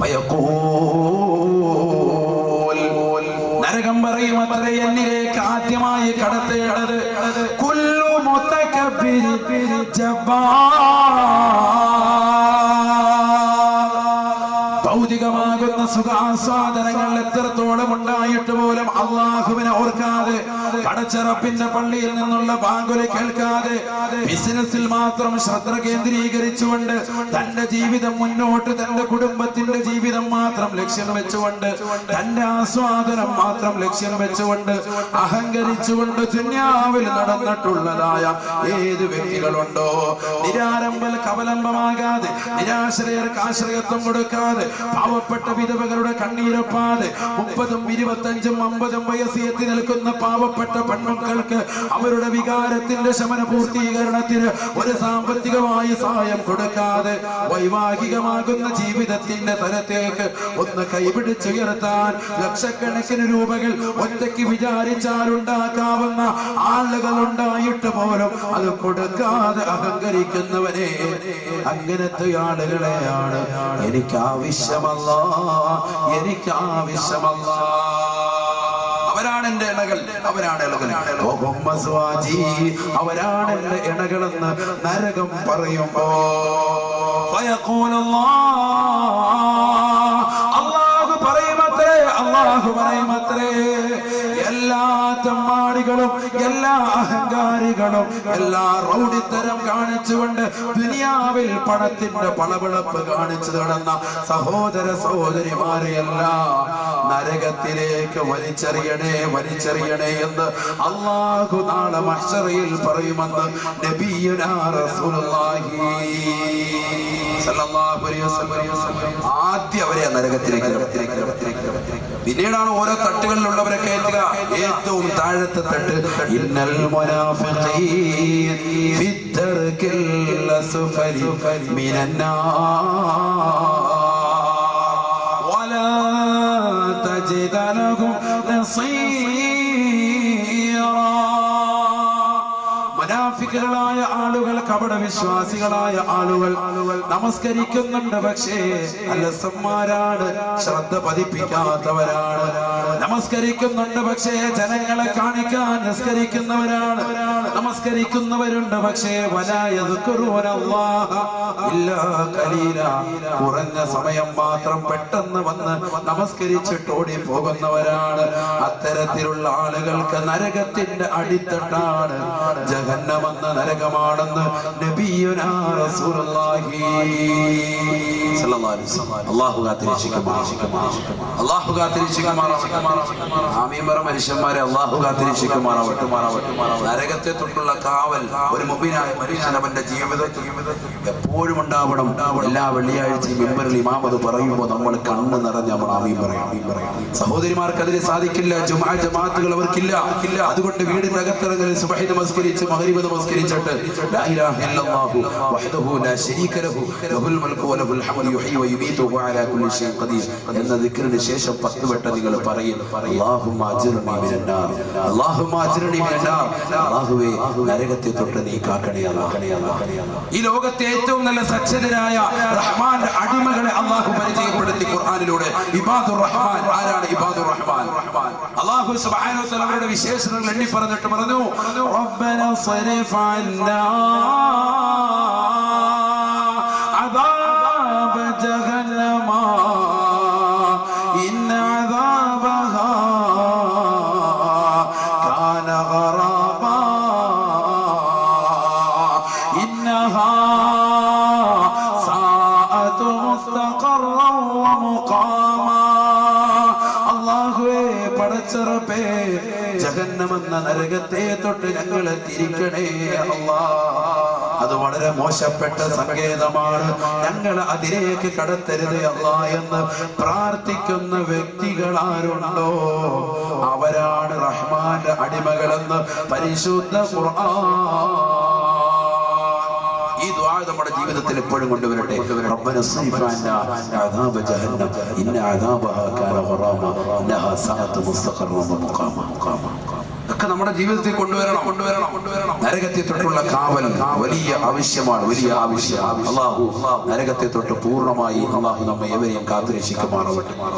ഫയഖൂൽ നരകം പറയും അത്രേ എന്നിലേക്ക് ആദ്യമായി കടത്തേണ്ടത് കുല്ലു മുത്തക്കബ്ബിരി ജബ്ബാർ ഭൗതികമാകുന്ന സുഖാസ്വാദനങ്ങൾ എത്രത്തോളം ഉണ്ടായിട്ട് പോലും അള്ളാഹുവിനെ ഓർക്കാതെ കടച്ചറപ്പിന്റെ പള്ളിയിൽ നിന്നുള്ള ബാങ്കുല കേൾക്കാതെ ബിസിനസ്സിൽ മാത്രം ശ്രദ്ധ കേന്ദ്രീകരിച്ചുകൊണ്ട് തന്റെ ജീവിതം മുന്നോട്ട് തന്റെ കുടുംബത്തിന്റെ ജീവിതം മാത്രം ലക്ഷ്യം വെച്ചുകൊണ്ട് തന്റെ ആസ്വാദനം മാത്രം ലക്ഷ്യം വെച്ചുകൊണ്ട് അഹങ്കരിച്ചുകൊണ്ട് ദുന്യാവിൽ നടന്നിട്ടുള്ളതായ ഏത് വ്യക്തികളുണ്ടോ നിരാരംഭൽ കവലംബമാകാതെ നിരാശ്രയർക്ക് ആശ്രയത്വം കൊടുക്കാതെ പാവപ്പെട്ട വിധവകളുടെ കണ്ണീരൊപ്പാതെ മുപ്പതും ഇരുപത്തഞ്ചും അമ്പതും വയസ്സ് എത്തി നിൽക്കുന്ന പാവപ്പെട്ട പെൺമക്കൾക്ക് അവരുടെ വികാരത്തിന്റെ ശമന പൂർത്തീകരണത്തിന് ഒരു സാമ്പത്തികമായി സഹായം കൊടുക്കാതെ വൈവാഹികമാകുന്ന ജീവിതത്തിന്റെ തലത്തേക്ക് ഒന്ന് കൈപിടിച്ചുയർത്താൻ ലക്ഷക്കണക്കിന് രൂപകൾ ഒറ്റയ്ക്ക് വിചാരിച്ചാൽ ഉണ്ടാക്കാവുന്ന ആളുകൾ ഉണ്ടായിട്ട് പോലും അത് കൊടുക്കാതെ അഹങ്കരിക്കുന്നവനെ അങ്ങനത്തെ ആളുകളെയാണ് എനിക്ക് ആവശ്യമല്ല എനിക്ക് ആവശ്യമല്ല അവരാണ് എന്റെ ഇണകൾ അവരാണ് ഇണകൾ ഓഹും മസ്വാജി. അവരാണ് എന്റെ ഇണകളെന്ന് നരകം പറയുമ്പോ ഫയഖൂൽ അല്ലാഹ്. അല്ലാഹു പറയുമത്രേ അള്ളാഹു പറയുമത്രേ എല്ലാ തെമ്മാടികളും എല്ലാ അഹങ്കാരികളും അഹങ്കാരികളും എല്ലാ റൗഡിത്തരം കാണിച്ചുകൊണ്ട് ദുനിയാവിൽ പണത്തിന്റെ പളവിളപ്പ് കാണിച്ചു നടന്ന സഹോദര സഹോദരിമാരെയെല്ലാം നരകത്തിലേക്ക് വലിച്ചെറിയണേ വലിച്ചെറിയണേ എന്ന് അള്ളാഹു നാളെ മഹ്ശറയിൽ പറയുമെന്ന് നബിയുനാ റസൂലുള്ളാഹി സല്ലല്ലാഹു അലൈഹി വസല്ലം ആദ്യം അവരെ ആ നരകത്തിലേക്ക് നരകത്തിലേക്ക് നരകത്തിലേക്ക് നരകത്തിലേക്ക് പിന്നീടാണ് ഓരോ തട്ടുകളിലുള്ളവരെ കയറ്റുക ഏറ്റവും താഴത്തെ തട്ട് ഇന്നൽ മുനാഫിഖീൻ ഫിദ്ദർകിൽ അസ്ഫലി മിനന്നാർ ولا تجد لهم نصيرا മുനാഫിക്കുകളായ ആളുകൾ കപട വിശ്വാസികളായ ആളുകൾ നമസ്കരിക്കുന്നുണ്ട് പക്ഷേ അലസന്മാരാണ് ശ്രദ്ധ പതിപ്പിക്കാത്തവരാണ് നമസ്കരിക്കുന്നുണ്ട് പക്ഷേ ജനങ്ങളെ കാണിക്കാൻ നിസ്കരിക്കുന്നവരാണ് നമസ്കരിക്കുന്നവരുണ്ട് പക്ഷേ കുറഞ്ഞ സമയം മാത്രം പെട്ടെന്ന് വന്ന് നമസ്കരിച്ചിട്ട് ഓടി പോകുന്നവരാണ് അത്തരത്തിലുള്ള ആളുകൾക്ക് നരകത്തിന്റെ അടിത്തട്ടാണ് ജഹന്നമെന്ന നരകമാണെന്ന് നബിയുനാ റസൂലുള്ളാഹി സല്ലല്ലാഹു അലൈഹി വസല്ലം അല്ലാഹു കാത്തിരക്ഷിക്കുമാറാവട്ടെ അല്ലാഹു കാത്തിരക്ഷിക്കുമാറാവട്ടെ ആമീൻ പറ മനുഷ്യന്മാരെ അല്ലാഹു കാത്തിരക്ഷിക്കുമാറാവട്ടെ നരകത്തെ തൊട്ടുള്ള കാവൽ ഒരു മുബിനായ മനുഷ്യൻ അവന്റെ ജീവിതത്തിൽ എപ്പോഴും ഉണ്ടാവണം എല്ലാ വെള്ളിയാഴ്ചയും മെമ്പറിൽ ഇമാമത് പറയുമ്പോൾ നമ്മൾ കണ്ണ് നിറഞ്ഞ് നമ്മൾ ആമീൻ പറയാം ആമീൻ പറയാം സഹോദരിമാർക്ക് അതിന് സാധിക്കില്ല ജുമാ ജമാഅത്തുകൾ അവർക്കില്ല ഇല്ല അതുകൊണ്ട് വീടിന്റെ അകത്തിറങ്ങി സുബഹി നമസ്കരിച്ച് മഗ്രിബ് നമസ്കരിച്ചിട്ട് ലാ ഇലാഹ ഇല്ലല്ലാഹു വഹ്ദഹു ലാ ശരീക ലഹു ലഹുൽ മൽക്കു വലഹുൽ ഹംദു യുഹ്യി വയുമീതു വഅലാ കുല്ലി ഷൈഇൻ ഖദീർ എന്ന ദിക്റിന് ശേഷം പത്ത് വട്ടം നിങ്ങൾ പറയും അല്ലാഹുമ്മ അജ്ർനി മിനന്നാർ അല്ലാഹുമ്മ അജ്ർനി മിനന്നാർ അല്ലാഹുവേ നരകത്തെ തൊട്ട് നീ കാക്കണേ അല്ലാഹ് ഈ ലോകത്തെ ഏറ്റവും നല്ല സജ്ജനരായ റഹ്മാന്റെ അടിമകളെ അള്ളാഹു പരിചയപ്പെടുത്തി ഖുർആനിലൂടെ ഇബാദുർ റഹ്മാൻ ആരാണ് ഇബാദുർ റഹ്മാൻ അള്ളാഹു സുബ്ഹാനഹു വ തആല അവരുടെ വിശേഷണങ്ങൾ എണ്ണി പറഞ്ഞിട്ട് പറഞ്ഞു റബ്ബന صرف عنا عذاب جهنم إن عذابها كان غراما إنها ساءت مستقرا ومقاما അള്ളാഹുവേ പടച്ചറപ്പേ ജഹന്നമെന്ന നരകത്തെ തൊട്ട് ഞങ്ങളെ തിരിക്കണേ അല്ലാ അത് വളരെ മോശപ്പെട്ട സങ്കേതമാണ് ഞങ്ങൾ അതിലേക്ക് കടത്തരുത് അല്ല എന്ന് പ്രാർത്ഥിക്കുന്ന വ്യക്തികൾ ആരുണ്ടോ അവരാണ് റഹ്മാന്റെ അടിമകളെന്ന് പരിശുദ്ധ ഖുർആൻ ഈ ദ്വാ നമ്മുടെ ജീവിതത്തിൽ എപ്പോഴും കൊണ്ടുവരട്ടെ റബ്ബന സ്രിഫ് അന്നാ അദാബ ജഹന്നം ഇന്ന അദാബഹ കാന ഗറാമ ഇന്നഹാ സഅത്ത് മുസ്തഖറ വ മുഖാമ മുഖാമ ഒക്കെ നമ്മുടെ ജീവിതത്തിൽ കൊണ്ടുവരണം കൊണ്ടുവരണം കൊണ്ടുവരണം നരകത്തെ തൊട്ടുള്ള കാവൽ വലിയ ആവശ്യമാണ് വലിയ ആവശ്യം അള്ളാഹു നരകത്തെ തൊട്ട് പൂർണ്ണമായി അള്ളാഹു നമ്മെ എവരെയും കാത്തുരക്ഷിക്കുമാറാവട്ടെ